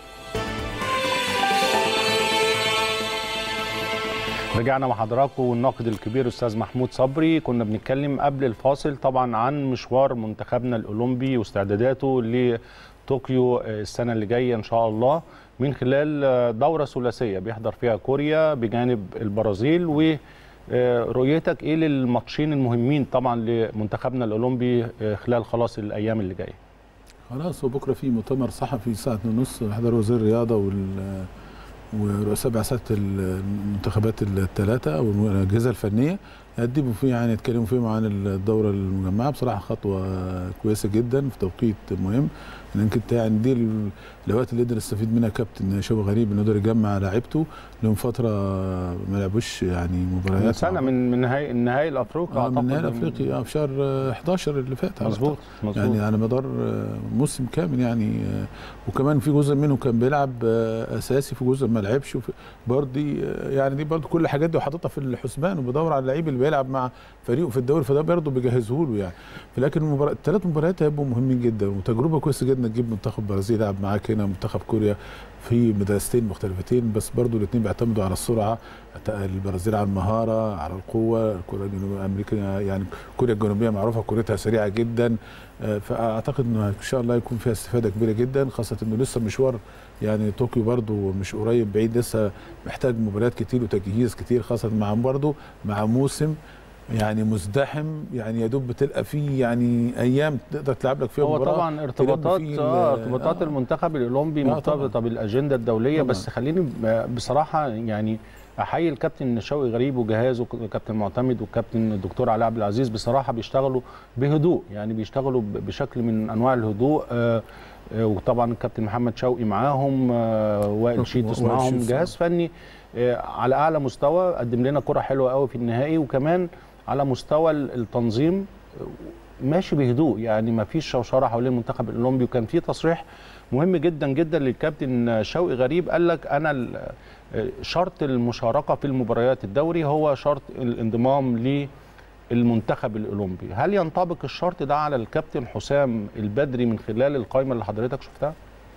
رجعنا مع حضراتكم والناقد الكبير استاذ محمود صبري كنا بنتكلم قبل الفاصل طبعا عن مشوار منتخبنا الاولمبي واستعداداته لطوكيو السنه اللي جايه ان شاء الله من خلال دوره ثلاثيه بيحضر فيها كوريا بجانب البرازيل ورؤيتك ايه للماتشين المهمين طبعا لمنتخبنا الاولمبي خلال خلاص الايام اللي جايه خلاص وبكره في مؤتمر صحفي الساعه 2:30 ونص حضر وزير الرياضه وال ورؤساء بعثات المنتخبات الثلاثه او الاجهزه الفنيه يقدموا فيه يعني يتكلموا فيه عن الدوره المجمعه بصراحه خطوه كويسه جدا في توقيت مهم لانك انت يعني دي الاوقات اللي يقدر يستفيد منها كابتن شوقي غريب انه يقدر يجمع لعيبته لهم فتره ما لعبوش يعني مباريات من سنه من من نهائي النهائي الافريقي اه من النهائي أعتقد الافريقي اه في شهر 11 اللي فات على مظبوط مظبوط يعني على مدار آه، موسم كامل يعني آه، وكمان في جزء منه كان بيلعب آه، اساسي في جزء ما لعبش وفي- برضه آه، يعني دي برضه كل الحاجات دي وحاططها في الحسبان وبيدور على اللعيب اللي بيلعب مع فريقه في الدوري فده برضه بيجهزه له يعني لكن المباراة الثلاث مباريات هيبقوا مهمين جدا وتجربه كويسه جدا تجيب منتخب برازيل يلعب معاك هنا منتخب كوريا في مدرستين مختلفتين بس برضه الاثنين بيعتمدوا على السرعه البرازيل على المهاره على القوه كوريا الجنوبيه امريكا يعني كوريا الجنوبيه معروفه كورتها سريعه جدا آه، فاعتقد انه ان شاء الله يكون فيها استفاده كبيره جدا خاصه انه لسه مشوار يعني طوكيو برضو مش قريب بعيد لسه محتاج مباريات كتير وتجهيز كتير خاصه مع برضو مع موسم يعني مزدحم يعني يا دوب بتلقى فيه يعني ايام تقدر تلعب لك فيها هو مباراه طبعا ارتباطات فيه ال- آه ارتباطات آه. المنتخب الاولمبي آه مرتبطه طبعاً. بالاجنده الدوليه طبعاً. بس خليني ب- بصراحه يعني احيي الكابتن شوقي غريب وجهازه كابتن معتمد والكابتن الدكتور علي عبد العزيز بصراحه بيشتغلوا بهدوء يعني بيشتغلوا ب- بشكل من انواع الهدوء آه آه، وطبعا الكابتن محمد شوقي معاهم آه، وائل شيتوس وائل معاهم شيتوس. جهاز فني آه، على اعلى مستوى قدم لنا كره حلوه قوي في النهائي وكمان على مستوى ال- التنظيم آه، ماشي بهدوء يعني ما فيش شوشره حوالين المنتخب الاولمبي وكان في تصريح مهم جدا جدا للكابتن شوقي غريب قال لك انا ال- آه، شرط المشاركه في المباريات الدوري هو شرط الانضمام للمنتخب الاولمبي هل ينطبق الشرط ده على الكابتن حسام البدري من خلال القائمه اللي حضرتك شفتها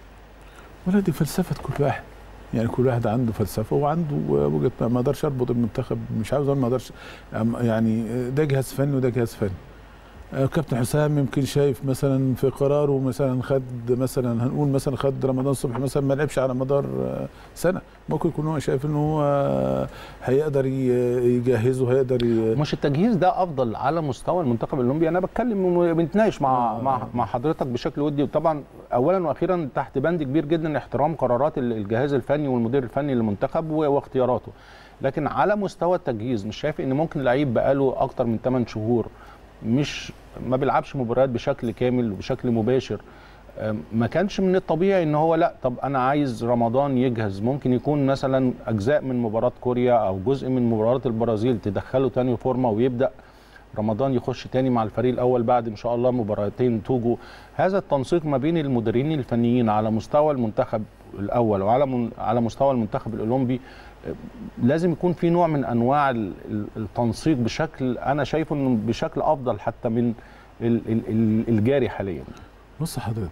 ولا دي فلسفه كل واحد يعني كل واحد عنده فلسفه وعنده وجهه ما اقدرش اربط المنتخب مش عاوز اقول ما اقدرش أم- يعني ده جهاز فني وده جهاز فني آه، كابتن حسام يمكن شايف مثلا في قراره مثلا خد مثلا هنقول مثلا خد رمضان صبحي مثلا ما لعبش على مدار آه، سنه ممكن يكون هو شايف ان هو آه، هيقدر ي- يجهزه هيقدر ي- مش التجهيز ده افضل على مستوى المنتخب الاولمبي انا بتكلم وبنتناقش مع آه. مع مع حضرتك بشكل ودي وطبعا اولا واخيرا تحت بند كبير جدا احترام قرارات ال- الجهاز الفني والمدير الفني للمنتخب و- واختياراته لكن على مستوى التجهيز مش شايف ان ممكن لعيب بقاله اكتر من 8 شهور مش ما بيلعبش مباريات بشكل كامل وبشكل مباشر أم، ما كانش من الطبيعي ان هو لا طب انا عايز رمضان يجهز ممكن يكون مثلا اجزاء من مباراه كوريا او جزء من مباراه البرازيل تدخله تاني فورمه ويبدا رمضان يخش تاني مع الفريق الاول بعد ان شاء الله مباراتين توجو هذا التنسيق ما بين المديرين الفنيين على مستوى المنتخب الاول وعلى من على مستوى المنتخب الاولمبي أه، لازم يكون في نوع من انواع ال- ال- التنسيق بشكل انا شايفه انه بشكل افضل حتى من ال- ال- ال- الجاري حاليا بص حضرتك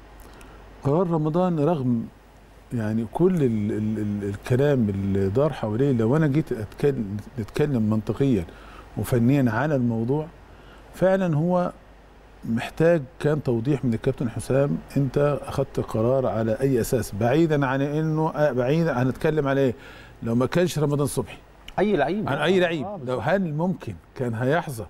قرار رمضان رغم يعني كل ال ال ال الكلام اللي دار حواليه لو انا جيت اتكلم نتكلم منطقيا وفنيا على الموضوع فعلا هو محتاج كان توضيح من الكابتن حسام انت اخذت قرار على اي اساس بعيدا عن انه آه، بعيدا هنتكلم على ايه لو ما كانش رمضان صبحي اي لعيب عن اي لعيب آه، لو بالظبط. هل ممكن كان هيحظى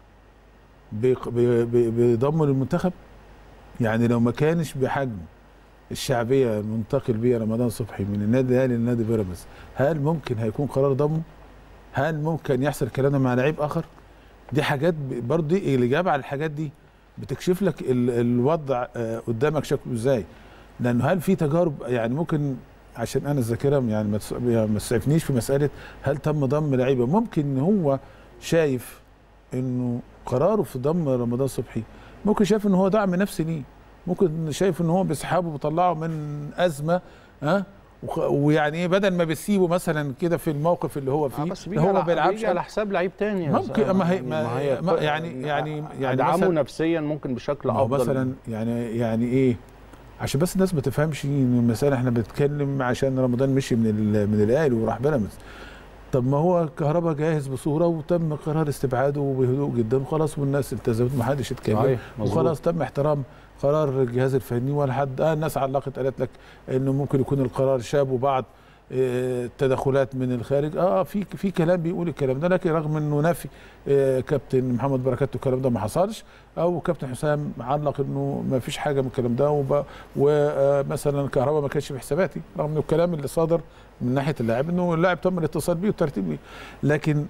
بق- ب- ب- بضمه للمنتخب يعني لو ما كانش بحجم الشعبيه المنتقل بيها رمضان صبحي من النادي الاهلي للنادي بيراميدز هل ممكن هيكون قرار ضمه هل ممكن يحصل الكلام ده مع لعيب اخر دي حاجات ب- برضه دي الاجابه على الحاجات دي بتكشف لك ال- الوضع آه، قدامك شكله ازاي لانه هل في تجارب يعني ممكن عشان انا الذاكره يعني ما تس- يعني ما تسعفنيش في مساله هل تم ضم لعيبه ممكن ان هو شايف انه قراره في ضم رمضان صبحي ممكن شايف ان هو دعم نفسي ليه ممكن شايف ان هو بيسحبه بيطلعه من ازمه ها وخ- ويعني ايه بدل ما بيسيبه مثلا كده في الموقف اللي هو آه، فيه بس بيجي هو ما على- بيلعبش بيجي على حساب لعيب تاني يا ممكن، زلمة. ما هي- يعني ما- هي ما- يعني- يعني- يعني ادعمه مثلا- نفسيا ممكن بشكل ما هو افضل مثلا يعني يعني ايه عشان بس الناس ما تفهمش ان المساله احنا بنتكلم عشان رمضان مشي من ال- من الاهلي وراح بيراميدز طب ما هو كهربا جاهز بصوره وتم قرار استبعاده بهدوء جدا وخلاص والناس التزمت ما حدش اتكلم صحيح، مظبوط. وخلاص تم احترام قرار الجهاز الفني ولا حد آه الناس علقت قالت لك انه ممكن يكون القرار شاب وبعض آه، التدخلات من الخارج اه في في كلام بيقول الكلام ده لكن رغم انه نفي آه، كابتن محمد بركات الكلام ده ما حصلش او كابتن حسام علق انه ما فيش حاجه من الكلام ده وب- ومثلا الكهرباء ما كانش في حساباتي رغم انه الكلام اللي صادر من ناحيه اللاعب انه اللاعب تم الاتصال بيه والترتيب بيه لكن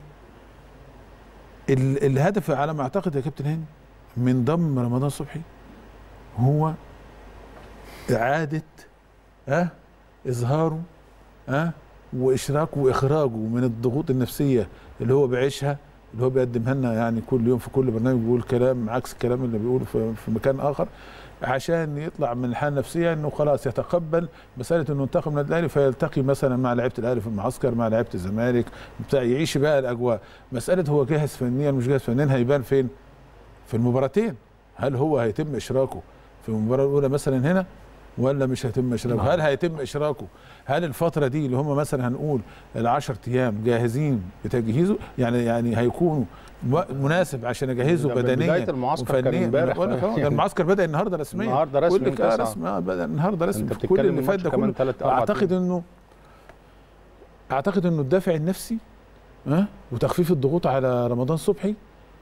ال- الهدف على ما اعتقد يا كابتن هاني من ضم رمضان صبحي هو اعاده ها اظهاره ها واشراكه واخراجه من الضغوط النفسيه اللي هو بيعيشها اللي هو بيقدمها لنا يعني كل يوم في كل برنامج بيقول كلام عكس الكلام اللي بيقوله في, في مكان اخر عشان يطلع من الحاله النفسيه انه خلاص يتقبل مساله انه انتقم من الاهلي فيلتقي مثلا مع لعيبه الاهلي في المعسكر مع لعيبه الزمالك بتاع يعيش بقى الاجواء مساله هو جاهز فنيا مش جاهز فنيا هيبان فين؟ في المباراتين هل هو هيتم اشراكه في المباراه الاولى مثلا هنا ولا مش هيتم اشراكه؟ هل هيتم اشراكه؟ هل الفتره دي اللي هم مثلا هنقول ال10 ايام جاهزين بتجهيزه يعني يعني هيكونوا م- مناسب عشان اجهزه ده من بدنيا بداية المعسكر كان وفنيا. امبارح. بقول لك أهو، ده المعسكر بدا النهارده رسميا النهارده رسمي كل تسعة. رسمي آه، بدا النهارده رسمي انت في كل بتتكلم اللي فات الماتش ده كمان كله ثلاث اربع اعتقد انه اعتقد انه الدافع النفسي ها وتخفيف الضغوط على رمضان صبحي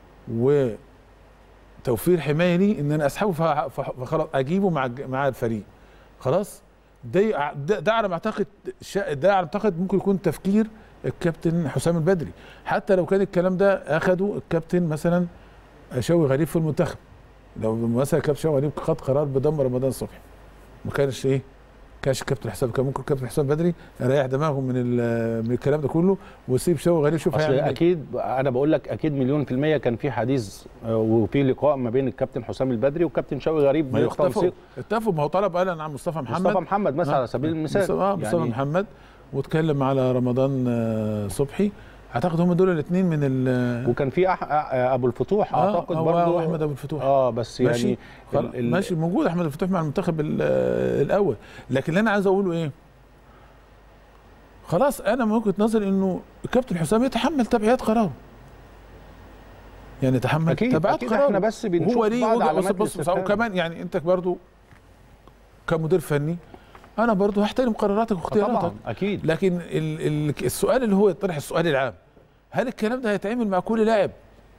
وتوفير حمايه لي ان انا اسحبه فه- فه- فخلاص اجيبه مع الج- مع الفريق خلاص ده يع- ده, ده على ما اعتقد شا- ده على ما اعتقد ممكن يكون تفكير الكابتن حسام البدري حتى لو كان الكلام ده اخده الكابتن مثلا شوقي غريب في المنتخب لو مثلا كابتن شوقي غريب خد قرار بضم رمضان صبحي ما كانش ايه كانش الكابتن حسام كان ممكن الكابتن حسام بدري يريح دماغه من ال- من الكلام ده كله ويسيب شوقي غريب يشوف اصل هيعمل ايه اكيد انا بقول لك اكيد مليون في الميه كان في حديث آه، وفي لقاء ما بين الكابتن حسام البدري والكابتن شوقي غريب ما اتفقوا بالتنسيق. اتفقوا ما هو طلب قال عن مصطفى محمد مصطفى محمد مثلا آه. على سبيل المثال مصطفى آه، مصطفى يعني محمد واتكلم على رمضان آه، صبحي اعتقد هم دول الاثنين من ال وكان في أح... آه، ابو الفتوح آه، اعتقد هو برضه واحمد ابو الفتوح اه بس ماشي يعني خل- ال- ال- ماشي موجود احمد ابو الفتوح مع المنتخب ال- آه، الاول لكن اللي انا عايز اقوله ايه خلاص انا من وجهه نظري انه الكابتن حسام يتحمل تبعيات قراره يعني يتحمل اكيد تبعات اكيد قراره احنا بس بنشوف هو ليه بعض وجهة- بص علامات بص بص الاستفهام. وكمان يعني انت برضو كمدير فني انا برضو هحترم قراراتك آه، واختياراتك طبعا اكيد لكن ال ال السؤال اللي هو يطرح السؤال العام هل الكلام ده هيتعمل مع كل لاعب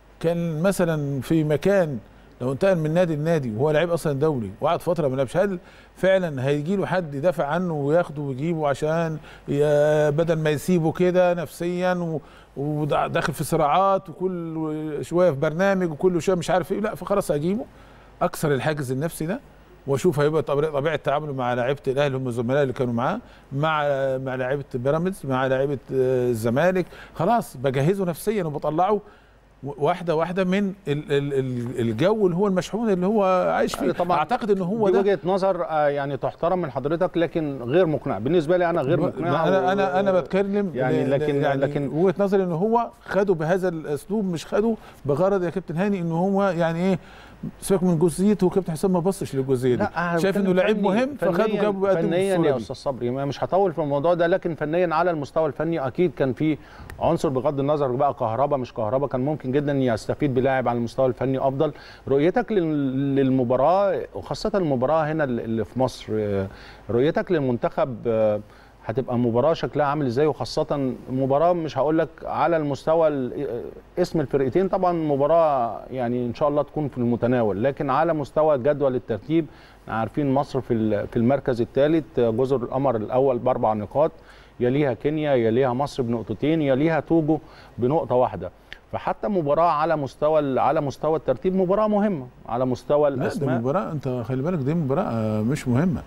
كان مثلا في مكان لو انتقل من نادي لنادي وهو لعيب اصلا دولي وقعد فتره ما لعبش هل فعلا هيجي له حد يدافع عنه وياخده ويجيبه عشان ي- بدل ما يسيبه كده نفسيا و- وداخل في صراعات وكل شويه في برنامج وكل شويه مش عارف ايه لا فخلاص هجيبه اكسر الحاجز النفسي ده واشوف هيبقى طبيعه طبيعه تعامله مع لعيبه الاهلي هم الزملاء اللي كانوا معاه مع مع لعيبه بيراميدز مع لعيبه آه، الزمالك خلاص بجهزه نفسيا وبطلعه و- واحده واحده من ال- ال- ال- الجو اللي هو المشحون اللي هو عايش فيه يعني طبعا اعتقد ان هو دي ده وجهه نظر آه، يعني تحترم من حضرتك لكن غير مقنع بالنسبه لي انا غير مقنع انا و- انا انا بتكلم يعني ل- لكن يعني لكن وجهه نظري ان هو خده بهذا الاسلوب مش خده بغرض يا كابتن هاني ان هو يعني ايه سيبك من جزئيته وكابتن حسام ما بصش للجزئيه دي لا أنا شايف انه بتكلم لعيب فني- مهم فخده فنياً- جابه بقدمه فنيا بالصورة يا دي. استاذ صبري ما- مش هطول في الموضوع ده لكن فنيا على المستوى الفني اكيد كان في عنصر بغض النظر بقى كهربا مش كهربا كان ممكن جدا يستفيد بلاعب على المستوى الفني افضل رؤيتك لل- للمباراه وخاصه المباراه هنا اللي في مصر آه، رؤيتك للمنتخب آه، هتبقى مباراه شكلها عامل ازاي وخاصه مباراه مش هقول لك على المستوى ال- اسم الفرقتين طبعا مباراه يعني ان شاء الله تكون في المتناول لكن على مستوى جدول الترتيب عارفين مصر في ال- في المركز الثالث جزر القمر الاول باربع نقاط يليها كينيا يليها مصر بنقطتين يليها توجو بنقطه واحده فحتى مباراه على مستوى ال- على مستوى الترتيب مباراه مهمه على مستوى لا ده الاسماء مباراة انت خلي بالك دي مباراة آه، مش مهمة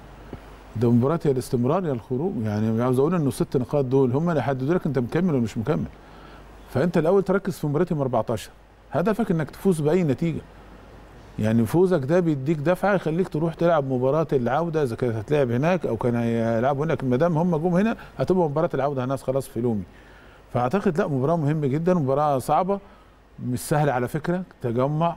ده مباراة يا الاستمرار يا الخروج يعني عاوز اقول انه ست نقاط دول هم اللي يحددوا لك انت مكمل ولا مش مكمل فانت الاول تركز في مباراة يوم 14 هدفك انك تفوز باي نتيجة يعني فوزك ده بيديك دفعه يخليك تروح تلعب مباراه العوده اذا كانت هتلعب هناك او كان هيلعبوا هناك ما دام هم جم هنا هتبقى مباراه العوده هناك خلاص في لومي فاعتقد لا مباراه مهمه جدا مباراه صعبه مش سهله على فكره تجمع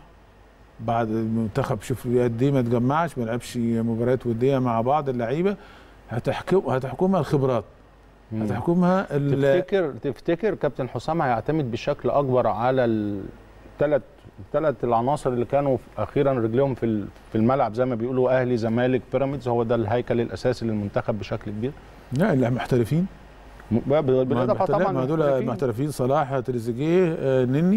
بعد المنتخب شوف قد ايه ما تجمعش ما لعبش مباريات وديه مع بعض اللعيبه هتحكم هتحكمها الخبرات مم. هتحكمها ال- تفتكر تفتكر كابتن حسام هيعتمد بشكل اكبر على الثلاث الثلاث العناصر اللي كانوا اخيرا رجليهم في ال- في الملعب زي ما بيقولوا اهلي زمالك بيراميدز هو ده الهيكل الاساسي للمنتخب بشكل كبير لا اللي محترفين م- ب- بالاضافه محترفين- طبعا ما دول محترفين. محترفين صلاح تريزيجيه آه، نني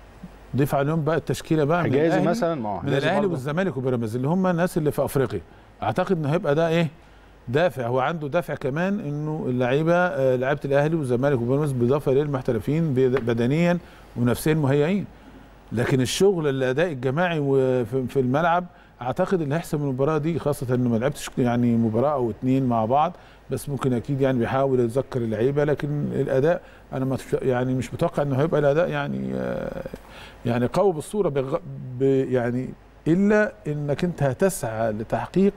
ضيف عليهم بقى التشكيله بقى من حجازي الأهلي- مثلا ما هو من حجازي الاهلي برضه. والزمالك وبيراميدز اللي هم الناس اللي في افريقيا اعتقد انه هيبقى ده ايه دافع هو عنده دافع كمان انه اللعيبه آه، لعيبه الاهلي والزمالك وبيراميدز بالاضافه للمحترفين بد- بدنيا ونفسيا مهيئين لكن الشغل الاداء الجماعي وفي في الملعب اعتقد اللي هيحسم المباراه دي خاصه انه ما لعبتش يعني مباراه او اتنين مع بعض بس ممكن اكيد يعني بيحاول يتذكر اللعيبه لكن الاداء انا ما تش- يعني مش متوقع انه هيبقى الاداء يعني آه، يعني قوي بالصوره بغ... ب... يعني الا انك انت هتسعى لتحقيق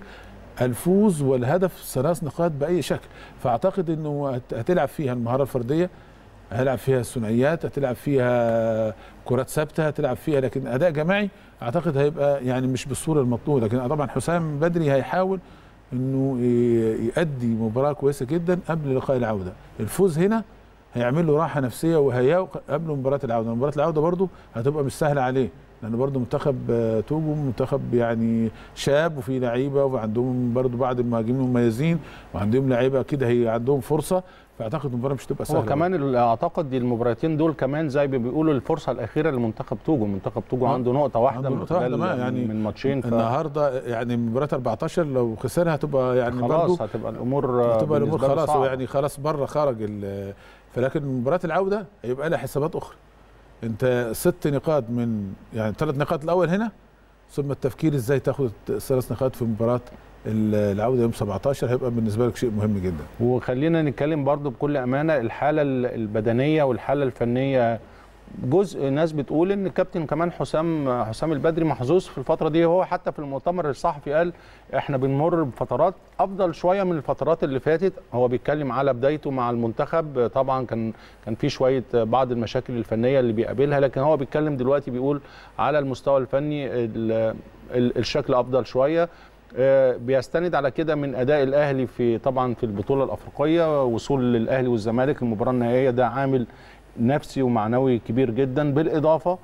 الفوز والهدف ثلاث نقاط باي شكل فاعتقد انه هت- هتلعب فيها المهاره الفرديه هتلعب فيها الثنائيات هتلعب فيها كرات ثابته هتلعب فيها لكن اداء جماعي اعتقد هيبقى يعني مش بالصوره المطلوبه لكن طبعا حسام بدري هيحاول انه ي- يؤدي مباراه كويسه جدا قبل لقاء العوده الفوز هنا هيعمل له راحه نفسيه وهياء قبل مباراه العوده مباراه العوده برضه هتبقى مش سهله عليه لان برضه منتخب آه، توجو منتخب يعني شاب وفي لعيبه وعندهم برضه بعض المهاجمين المميزين وعندهم لعيبه كده هي عندهم فرصه فاعتقد المباراه مش هتبقى سهله هو كمان ال- اعتقد دي المباراتين دول كمان زي ما بيقولوا الفرصه الاخيره لمنتخب توجو منتخب توجو آه. عنده نقطه واحده عنده من نقطة واحدة خلال- ما يعني من ماتشين ف- النهارده يعني مباراه 14 لو خسرها هتبقى يعني برضو خلاص هتبقى الامور آه، هتبقى الامور بالنسبة له خلاص صعبة. هو يعني خلاص بره خرج ال- فلكن مباراه العوده هيبقى لها حسابات اخرى انت ست نقاط من يعني ثلاث نقاط الاول هنا ثم التفكير ازاي تاخد ثلاث نقاط في مباراه ال- العوده يوم 17 هيبقى بالنسبه لك شيء مهم جدا وخلينا نتكلم برضو بكل امانه الحاله ال- البدنيه والحاله الفنيه جزء ناس بتقول ان الكابتن كمان حسام حسام البدري محظوظ في الفتره دي هو حتى في المؤتمر الصحفي قال احنا بنمر بفترات افضل شويه من الفترات اللي فاتت هو بيتكلم على بدايته مع المنتخب طبعا كان كان في شويه بعض المشاكل الفنيه اللي بيقابلها لكن هو بيتكلم دلوقتي بيقول على المستوى الفني ال- ال- الشكل افضل شويه آه، بيستند على كده من اداء الاهلي في طبعا في البطوله الافريقيه وصول الاهلي والزمالك المباراه النهائيه ده عامل نفسي ومعنوي كبير جدا بالاضافه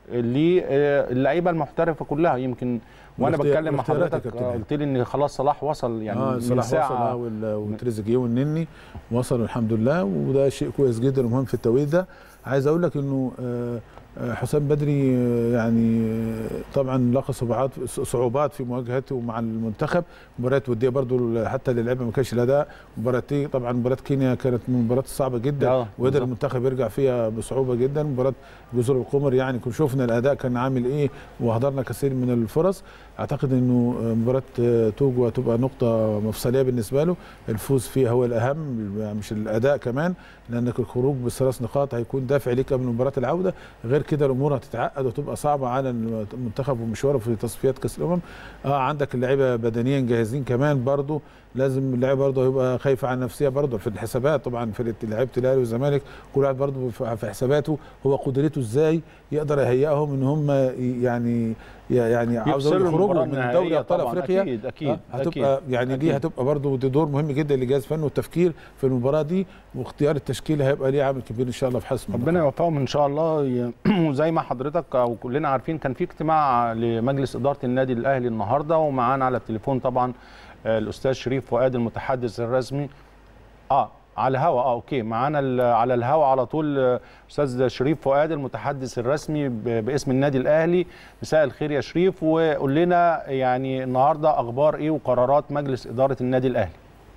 للعيبه المحترفه كلها يمكن وانا والاختيار- بتكلم مع والاختيارات يا حضرتك كابتن آه، قلت لي ان خلاص صلاح وصل يعني اه من صلاح وصل ساعه آه، وال- وتريزيجيه والنني وصلوا الحمد لله وده شيء كويس جدا ومهم في التوقيت ده عايز اقول لك انه آه، آه، حسام بدري آه، يعني آه، طبعا لقى صعوبات صعوبات في مواجهته مع المنتخب مباريات وديه برضو حتى للعيبه ما كانش الاداء مباراتي طبعا مباراه كينيا كانت من المباريات الصعبه جدا آه، وقدر بالظبط. المنتخب يرجع فيها بصعوبه جدا مباراه جزر القمر يعني كنا شفنا الاداء كان عامل ايه وحضرنا كثير من الفرص اعتقد انه مباراه توجو هتبقى نقطه مفصليه بالنسبه له الفوز فيها هو الاهم مش الاداء كمان لانك الخروج بالثلاث نقاط هيكون دافع ليك قبل مباراه العوده غير كده الامور هتتعقد وتبقى صعبه على المنتخب ومشواره في تصفيات كاس الامم اه عندك اللعيبه بدنيا جاهزين كمان برضو لازم اللعيبه برضه يبقى خايفه على النفسيه برضه في الحسابات طبعا في لعيبه الاهلي والزمالك كل واحد برضه في حساباته هو قدرته ازاي يقدر يهيئهم ان هم يعني يعني عاوز اقول يفصلوا يخرجوا المباراة من النهائية دوري ابطال طبعاً. افريقيا أكيد- أكيد- آه، هتبقى أكيد. يعني دي أكيد. هتبقى برضه دي دور مهم جدا لجهاز فني والتفكير في المباراه دي واختيار التشكيله هيبقى ليه عامل كبير ان شاء الله في حسم ربنا يوفقهم ان شاء الله ي- وزي ما حضرتك او كلنا عارفين كان في اجتماع لمجلس اداره النادي الاهلي النهارده ومعانا على التليفون طبعا آه، الاستاذ شريف فؤاد المتحدث الرسمي اه على الهوا اه اوكي معانا ال- على الهوا على طول آه، استاذ شريف فؤاد المتحدث الرسمي ب- باسم النادي الاهلي مساء الخير يا شريف وقول لنا يعني النهارده اخبار ايه وقرارات مجلس اداره النادي الاهلي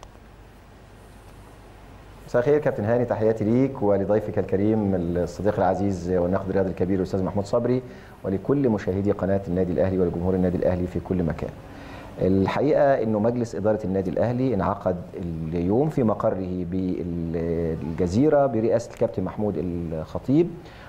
مساء الخير كابتن هاني تحياتي ليك ولضيفك الكريم الصديق العزيز والناقد الرياضي الكبير الاستاذ محمود صبري ولكل مشاهدي قناه النادي الاهلي ولجمهور النادي الاهلي في كل مكان. الحقيقه انه مجلس اداره النادي الاهلي انعقد اليوم في مقره بالجزيره برئاسه الكابتن محمود الخطيب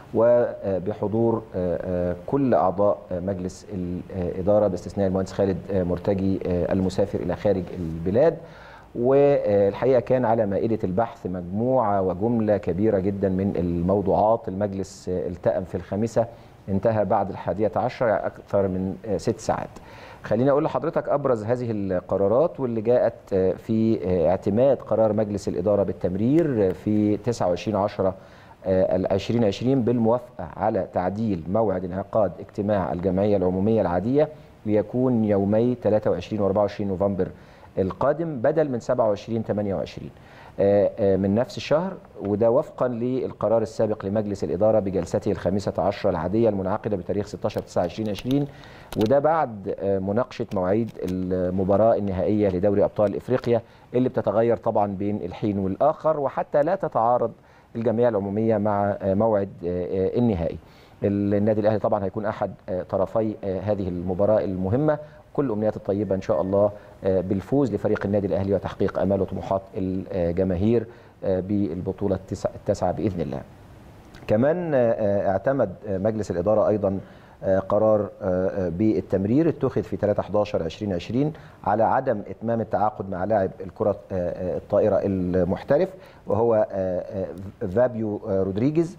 وبحضور كل اعضاء مجلس الاداره باستثناء المهندس خالد مرتجي المسافر الى خارج البلاد والحقيقه كان على مائده البحث مجموعه وجمله كبيره جدا من الموضوعات المجلس التأم في الخامسه انتهى بعد الحادية عشر أكثر من ست ساعات خليني أقول لحضرتك أبرز هذه القرارات واللي جاءت في اعتماد قرار مجلس الإدارة بالتمرير في 29 عشرة 2020 بالموافقة على تعديل موعد انعقاد اجتماع الجمعية العمومية العادية ليكون يومي 23 و 24 نوفمبر القادم بدل من 27 28 من نفس الشهر وده وفقا للقرار السابق لمجلس الإدارة بجلسته الخامسة عشر العادية المنعقدة بتاريخ 16 9 2020 وده بعد مناقشة مواعيد المباراة النهائية لدوري أبطال إفريقيا اللي بتتغير طبعا بين الحين والآخر وحتى لا تتعارض الجمعية العمومية مع موعد النهائي النادي الأهلي طبعا هيكون أحد طرفي هذه المباراة المهمة كل امنيات الطيبه ان شاء الله بالفوز لفريق النادي الاهلي وتحقيق امال وطموحات الجماهير بالبطوله التاسعه باذن الله. كمان اعتمد مجلس الاداره ايضا قرار بالتمرير اتخذ في 3 11 2020 على عدم اتمام التعاقد مع لاعب الكره الطائره المحترف وهو فابيو رودريجيز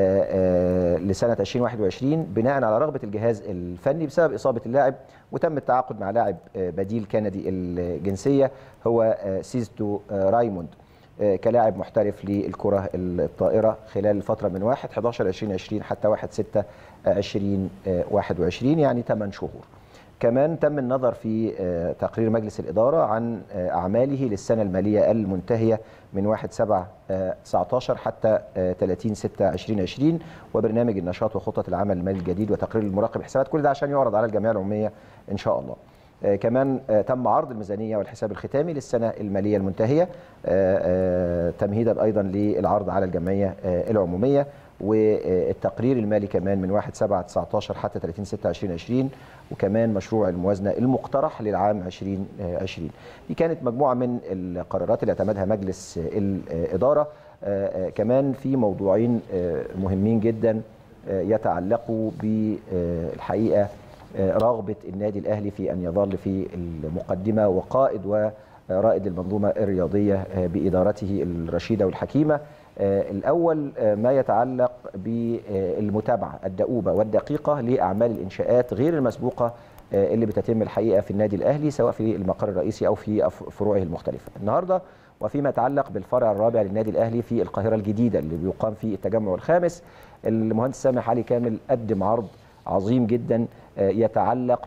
لسنة 2021 بناء على رغبة الجهاز الفني بسبب إصابة اللاعب وتم التعاقد مع لاعب بديل كندي الجنسية هو سيزتو رايموند آه، كلاعب محترف للكره الطائره خلال الفتره من 1 11 2020 حتى 1 6 2021 يعني 8 شهور. كمان تم النظر في آه، تقرير مجلس الإدارة عن آه، أعماله للسنة المالية المنتهية من 1 7 19 حتى آه، 30 6 2020 وبرنامج النشاط وخطة العمل المالي الجديد وتقرير المراقب حسابات كل ده عشان يعرض على الجمعية العمومية إن شاء الله. آه، كمان آه، تم عرض الميزانية والحساب الختامي للسنة المالية المنتهية آه، آه، تمهيدا أيضا للعرض على الجمعية آه، العمومية والتقرير المالي كمان من 1 7 19 حتى 30 6 2020 وكمان مشروع الموازنه المقترح للعام 2020 دي كانت مجموعه من القرارات اللي اعتمدها مجلس الاداره آه، آه، كمان في موضوعين آه، مهمين جدا آه، يتعلقوا بالحقيقه آه، رغبه النادي الاهلي في ان يظل في المقدمه وقائد ورائد المنظومه الرياضيه آه، بادارته الرشيده والحكيمه آه، الأول آه، ما يتعلق بالمتابعة الدؤوبة والدقيقة لأعمال الإنشاءات غير المسبوقة آه، اللي بتتم الحقيقة في النادي الأهلي سواء في المقر الرئيسي أو في أف- فروعه المختلفة النهاردة وفيما يتعلق بالفرع الرابع للنادي الأهلي في القاهرة الجديدة اللي بيقام فيه التجمع الخامس المهندس سامح علي كامل قدم عرض عظيم جدا آه، يتعلق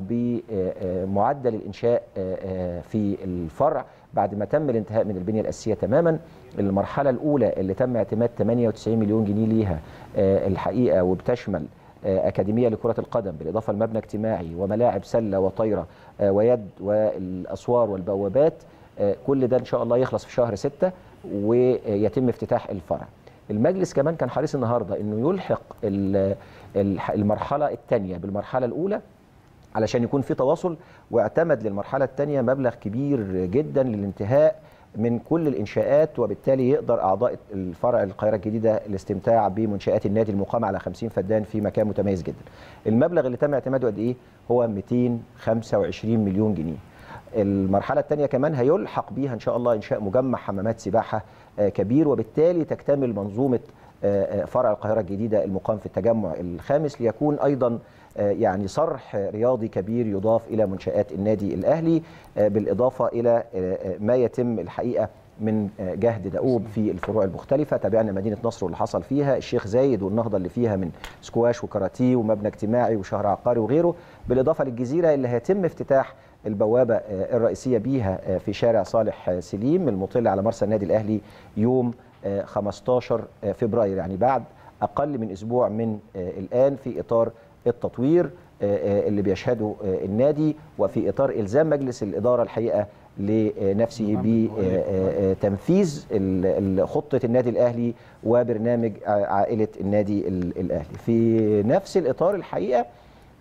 بمعدل الإنشاء آه، آه، في الفرع بعد ما تم الانتهاء من البنية الأساسية تماما المرحلة الأولى اللي تم اعتماد 98 مليون جنيه ليها آه، الحقيقة وبتشمل آه، أكاديمية لكرة القدم بالإضافة لمبنى اجتماعي وملاعب سلة وطايرة آه، ويد والأسوار والبوابات آه، كل ده إن شاء الله يخلص في شهر ستة ويتم افتتاح الفرع المجلس كمان كان حريص النهارده انه يلحق ال- الح- المرحله الثانيه بالمرحله الاولى علشان يكون في تواصل واعتمد للمرحله الثانيه مبلغ كبير جدا للانتهاء من كل الانشاءات وبالتالي يقدر اعضاء الفرع القاهره الجديده الاستمتاع بمنشات النادي المقامه على 50 فدان في مكان متميز جدا. المبلغ اللي تم اعتماده قد ايه؟ هو 225 مليون جنيه. المرحلة الثانية كمان هيلحق بيها إن شاء الله إنشاء مجمع حمامات سباحة آه، كبير وبالتالي تكتمل منظومة آه، آه، فرع القاهرة الجديدة المقام في التجمع الخامس ليكون أيضا آه، يعني صرح رياضي كبير يضاف إلى منشآت النادي الأهلي آه، بالإضافة إلى آه، آه، ما يتم الحقيقة من آه، جهد دؤوب في الفروع المختلفة تابعنا مدينة نصر واللي حصل فيها الشيخ زايد والنهضة اللي فيها من سكواش وكاراتيه ومبنى اجتماعي وشهر عقاري وغيره بالإضافة للجزيرة اللي هيتم افتتاح البوابة آه، الرئيسية بيها آه، في شارع صالح آه، سليم المطل على مرسى النادي الأهلي يوم آه، 15 آه، فبراير يعني بعد أقل من أسبوع من آه، الآن في إطار التطوير آه، آه، اللي بيشهده آه، النادي وفي إطار إلزام مجلس الإدارة الحقيقة لنفسه بتنفيذ خطة النادي الأهلي وبرنامج ع- عائلة النادي ال- الأهلي في نفس الإطار الحقيقة آه،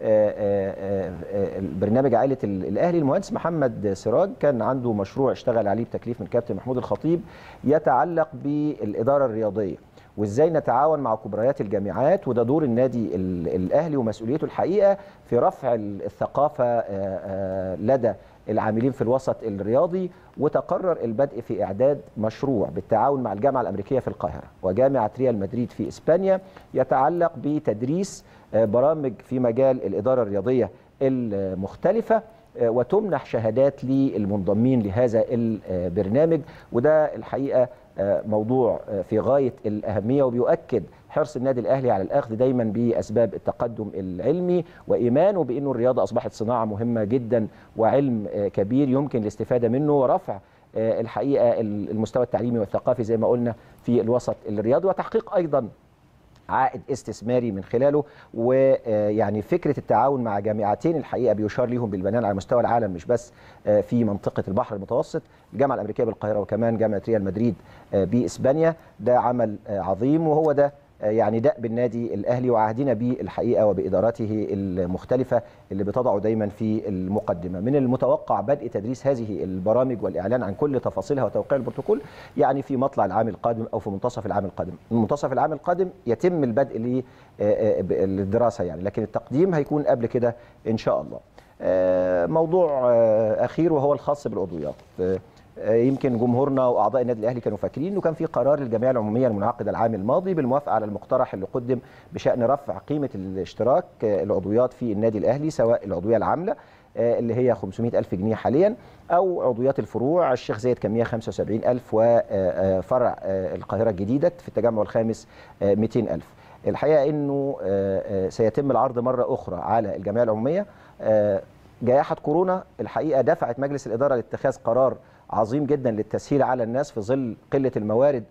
آه، آه، برنامج عائلة ال- الأهلي المهندس محمد سراج كان عنده مشروع اشتغل عليه بتكليف من كابتن محمود الخطيب يتعلق بالإدارة الرياضية وازاي نتعاون مع كبريات الجامعات وده دور النادي ال- الاهلي ومسؤوليته الحقيقه في رفع ال- الثقافه آه، آه، لدى العاملين في الوسط الرياضي وتقرر البدء في اعداد مشروع بالتعاون مع الجامعه الامريكيه في القاهره وجامعه ريال مدريد في اسبانيا يتعلق بتدريس آه، برامج في مجال الاداره الرياضيه المختلفه آه، وتمنح شهادات للمنضمين لهذا البرنامج وده الحقيقه آه، موضوع آه، في غايه الاهميه وبيؤكد حرص النادي الاهلي على الاخذ دايما باسباب التقدم العلمي وايمانه بانه الرياضه اصبحت صناعه مهمه جدا وعلم آه، كبير يمكن الاستفاده منه ورفع آه، الحقيقه المستوى التعليمي والثقافي زي ما قلنا في الوسط الرياضي وتحقيق ايضا عائد استثماري من خلاله ويعني فكره التعاون مع جامعتين الحقيقه بيشار ليهم بالبنان على مستوى العالم مش بس آه، في منطقه البحر المتوسط الجامعه الامريكيه بالقاهره وكمان جامعه ريال مدريد آه، باسبانيا ده عمل آه، عظيم وهو ده آه، يعني دأب النادي الاهلي وعهدنا به الحقيقه وبادارته المختلفه اللي بتضعه دايما في المقدمه من المتوقع بدء تدريس هذه البرامج والاعلان عن كل تفاصيلها وتوقيع البروتوكول يعني في مطلع العام القادم او في منتصف العام القادم منتصف العام القادم يتم البدء ل- آه، آه، للدراسه يعني لكن التقديم هيكون قبل كده ان شاء الله آه، موضوع آه، اخير وهو الخاص بالعضويات آه، آه، يمكن جمهورنا واعضاء النادي الاهلي كانوا فاكرين انه كان في قرار للجمعيه العموميه المنعقده العام الماضي بالموافقه على المقترح اللي قدم بشان رفع قيمه الاشتراك آه، العضويات في النادي الاهلي سواء العضويه العامله آه، اللي هي 500 ألف جنيه حاليا أو عضويات الفروع الشيخ زايد كان 175 ألف وفرع القاهرة الجديدة في التجمع الخامس آه، 200 ألف الحقيقة أنه آه، آه، سيتم العرض مرة أخرى على الجمعية العمومية آه، جائحة كورونا الحقيقة دفعت مجلس الإدارة لاتخاذ قرار عظيم جدا للتسهيل على الناس في ظل قلة الموارد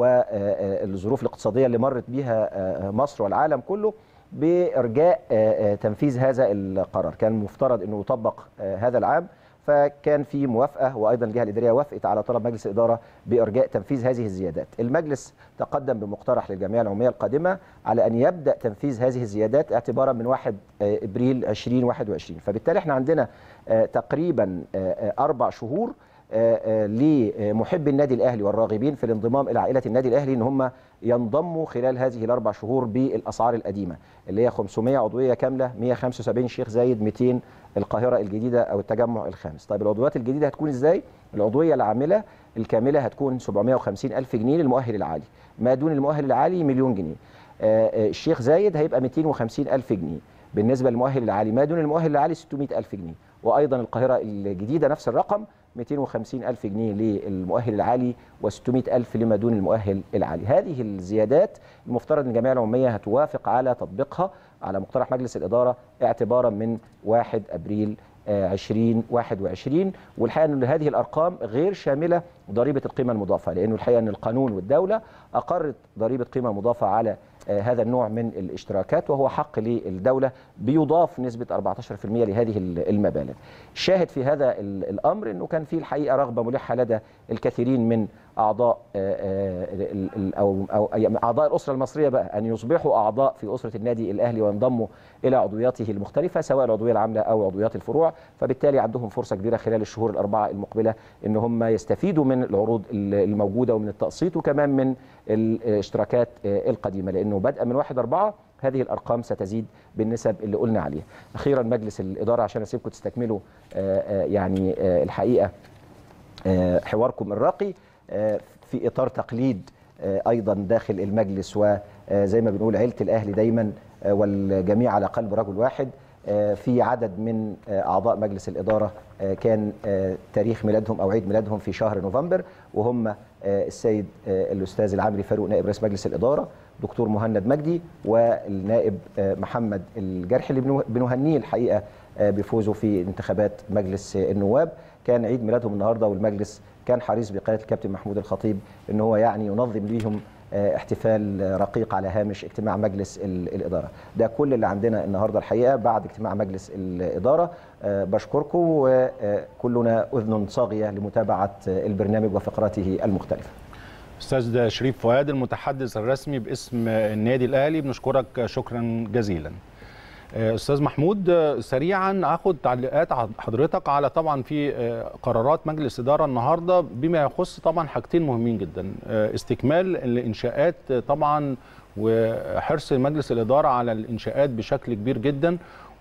والظروف الاقتصادية اللي مرت بها آه، مصر والعالم كله بإرجاء آه، آه، تنفيذ هذا القرار كان مفترض أنه يطبق آه، هذا العام فكان في موافقه وايضا الجهه الاداريه وافقت على طلب مجلس الاداره بارجاء تنفيذ هذه الزيادات. المجلس تقدم بمقترح للجمعيه العموميه القادمه على ان يبدا تنفيذ هذه الزيادات اعتبارا من 1 آه، ابريل 2021 فبالتالي احنا عندنا آه، تقريبا آه، آه، اربع شهور آه، آه، لمحبي النادي الاهلي والراغبين في الانضمام الى عائله النادي الاهلي ان هم ينضموا خلال هذه الاربع شهور بالاسعار القديمه اللي هي 500 عضويه كامله 175 شيخ زايد 200 القاهره الجديده او التجمع الخامس طيب العضويات الجديده هتكون ازاي العضويه العامله الكامله هتكون 750 الف جنيه للمؤهل العالي ما دون المؤهل العالي مليون جنيه آه، آه، الشيخ زايد هيبقى 250 الف جنيه بالنسبه للمؤهل العالي ما دون المؤهل العالي 600 الف جنيه وايضا القاهره الجديده نفس الرقم 250 ألف جنيه للمؤهل العالي و600 ألف لما دون المؤهل العالي هذه الزيادات المفترض أن الجمعية العمومية هتوافق على تطبيقها على مقترح مجلس الإدارة اعتبارا من 1 أبريل آه، 2021 والحقيقة أن هذه الأرقام غير شاملة ضريبة القيمة المضافة لأنه الحقيقة أن القانون والدولة أقرت ضريبة قيمة مضافة على آه، هذا النوع من الاشتراكات وهو حق للدولة بيضاف نسبة 14% لهذه المبالغ الشاهد في هذا ال- الأمر أنه كان في الحقيقة رغبة ملحة لدى الكثيرين من أعضاء آه، آه، ال- ال- أو أو أي- أعضاء الأسرة المصرية بقى أن يصبحوا أعضاء في أسرة النادي الأهلي وينضموا إلى عضوياته المختلفة سواء العضوية العاملة أو عضويات الفروع فبالتالي عندهم فرصة كبيرة خلال الشهور الأربعة المقبلة أن هم يستفيدوا من العروض ال- الموجودة ومن التقسيط وكمان من الاشتراكات آه، القديمة لأنه بدءا من 1 4 هذه الارقام ستزيد بالنسب اللي قلنا عليها. اخيرا مجلس الاداره عشان اسيبكم تستكملوا آه، آه، يعني آه، الحقيقه آه، حواركم الراقي آه، في اطار تقليد آه، ايضا داخل المجلس وزي ما بنقول عيله الاهلي دايما آه، والجميع على قلب رجل واحد آه، في عدد من آه، اعضاء مجلس الاداره آه، كان آه، تاريخ ميلادهم او عيد ميلادهم في شهر نوفمبر وهم آه، السيد آه، الاستاذ العمري فاروق نائب رئيس مجلس الاداره دكتور مهند مجدي والنائب آه، محمد الجرح اللي بنه- بنهنيه الحقيقه آه، بفوزه في انتخابات مجلس آه، النواب كان عيد ميلادهم النهارده والمجلس كان حريص بقياده الكابتن محمود الخطيب ان هو يعني ينظم ليهم آه، احتفال آه، رقيق على هامش اجتماع مجلس ال- الاداره ده كل اللي عندنا النهارده الحقيقه بعد اجتماع مجلس الاداره آه، بشكركم وكلنا اذن صاغيه لمتابعه آه، البرنامج وفقراته المختلفه استاذ شريف فؤاد المتحدث الرسمي باسم النادي الاهلي بنشكرك شكرا جزيلا استاذ محمود سريعا اخد تعليقات حضرتك على طبعا في قرارات مجلس اداره النهارده بما يخص طبعا حاجتين مهمين جدا استكمال الانشاءات طبعا وحرص مجلس الاداره على الانشاءات بشكل كبير جدا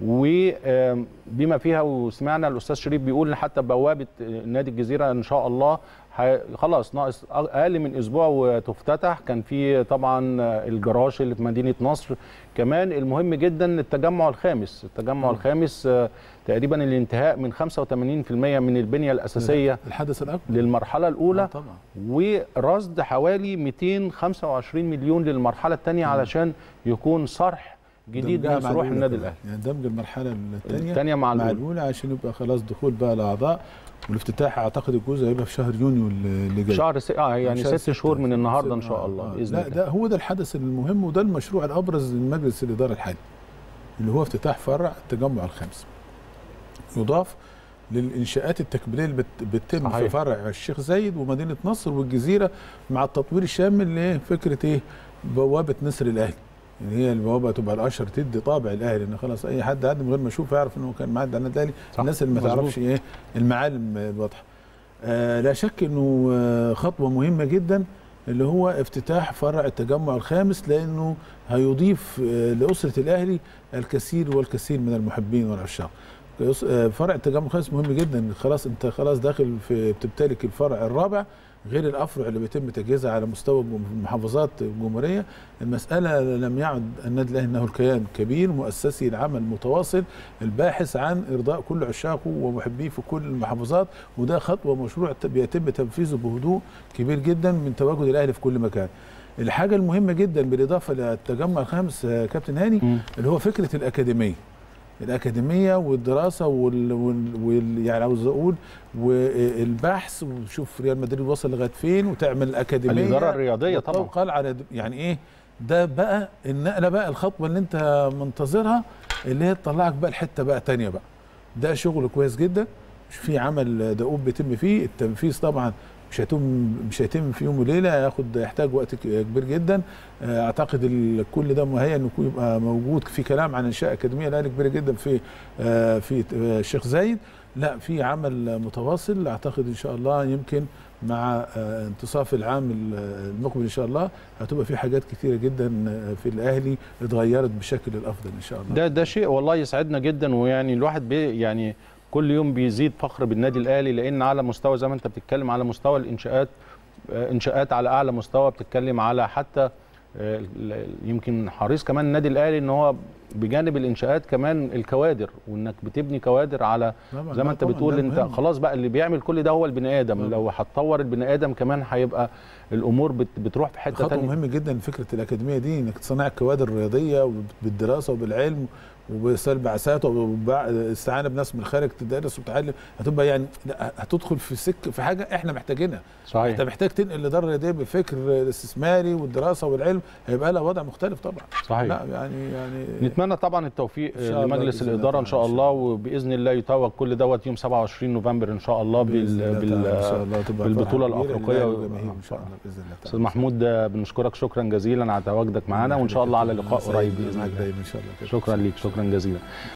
وبما فيها وسمعنا الاستاذ شريف بيقول حتى بوابه نادي الجزيره ان شاء الله خلاص ناقص اقل من اسبوع وتفتتح كان في طبعا الجراج اللي في مدينه نصر كمان المهم جدا التجمع الخامس التجمع الخامس تقريبا الانتهاء من 85% من البنيه الاساسيه الحدث الاكبر للمرحله الاولى آه طبعا ورصد حوالي 225 مليون للمرحله الثانيه علشان يكون صرح جديد من صروح النادي الاهلي يعني دمج المرحله الثانيه الثانيه مع, مع الاولى عشان يبقى خلاص دخول بقى الاعضاء والافتتاح اعتقد الجزء هيبقى في شهر يونيو اللي جاي شهر س... اه يعني شهر ست شهور من النهارده ان شاء الله آه باذن لا الله ده هو ده الحدث المهم وده المشروع الابرز لمجلس الاداره الحالي اللي هو افتتاح فرع التجمع الخامس يضاف للانشاءات التكميليه اللي بت- بتتم صحيح. في فرع الشيخ زايد ومدينه نصر والجزيره مع التطوير الشامل لفكره ايه بوابه نسر الاهلي يعني هي البوابه تبقى الاشهر تدي طابع الاهلي ان خلاص اي حد عدى من غير ما يشوف يعرف انه كان معدي على النادي الاهلي صح. الناس اللي ما مظبوط. تعرفش ايه المعالم الواضحه آه لا شك انه آه خطوه مهمه جدا اللي هو افتتاح فرع التجمع الخامس لانه هيضيف آه لاسره الاهلي الكثير والكثير من المحبين والعشاق يص- آه، فرع التجمع الخامس مهم جدا خلاص انت خلاص داخل في بتمتلك الفرع الرابع غير الافرع اللي بيتم تجهيزها على مستوى الجم- المحافظات الجمهوريه المساله لم يعد النادي الاهلي انه الكيان كبير مؤسسي العمل متواصل الباحث عن ارضاء كل عشاقه ومحبيه في كل المحافظات وده خطوه مشروع ت- بيتم تنفيذه بهدوء كبير جدا من تواجد الاهلي في كل مكان الحاجه المهمه جدا بالاضافه للتجمع الخامس آه، كابتن هاني مم. اللي هو فكره الاكاديميه الاكاديميه والدراسه وال, وال... وال... يعني عاوز اقول والبحث وشوف ريال مدريد وصل لغايه فين وتعمل اكاديميه الاداره الرياضيه طبعا وتوقع على د- يعني ايه ده بقى النقله بقى الخطوه اللي انت منتظرها اللي هي تطلعك بقى الحته بقى تانية بقى ده شغل كويس جدا مش في عمل دؤوب بيتم فيه التنفيذ طبعا مش هيتم مش هيتم في يوم وليله هياخد يحتاج وقت ك- كبير جدا آه، اعتقد ال- كل ده مهيأ انه يكون يبقى موجود في كلام عن انشاء اكاديميه الاهلي كبيره جدا في آه، في آه، الشيخ زايد لا في عمل متواصل اعتقد ان شاء الله يمكن مع آه، انتصاف العام ال- المقبل ان شاء الله هتبقى في حاجات كثيره جدا آه، في الاهلي اتغيرت بشكل الافضل ان شاء الله ده ده شيء والله يسعدنا جدا ويعني الواحد بي يعني كل يوم بيزيد فخر بالنادي الاهلي لان على مستوى زي ما انت بتتكلم على مستوى الانشاءات آه، انشاءات على اعلى مستوى بتتكلم على حتى آه، ال- ال- يمكن حريص كمان النادي الاهلي ان هو بجانب الانشاءات كمان الكوادر وانك بتبني كوادر على طبعاً، زي لا ما انت طبعاً، بتقول ده انت مهم. خلاص بقى اللي بيعمل كل ده هو البني ادم طبعاً. لو هتطور البني ادم كمان هيبقى الامور بت بتروح في حته خطوه تانية مهمه جدا فكره الاكاديميه دي انك تصنع الكوادر الرياضيه بالدراسه وبالعلم وبسال بعثات واستعانه بناس من الخارج تدرس وتعلم هتبقى يعني لا هتدخل في سك في حاجه احنا محتاجينها انت صحيح محتاج تنقل الاداره الرياضيه بفكر الاستثماري والدراسه والعلم هيبقى لها وضع مختلف طبعا صحيح لا يعني يعني نتمنى طبعا التوفيق إن شاء الله لمجلس بإذن الله الاداره ان تعالى شاء إن شاء الله الله. وباذن الله يتوج كل دوت يوم 27 نوفمبر ان شاء الله بإذن بال, الله تعالى ان شاء بال... الله تبقى بالبطولة فرحة كبيرة الأفريقية للأهلي و- والجماهير ان شاء الله باذن الله استاذ تعالى محمود آه، بنشكرك شكرا جزيلا على تواجدك معنا وان شاء الله على لقاء قريب باذن معاك الله دايما ان شاء الله كده. شكرا ليك شكرا جزيلا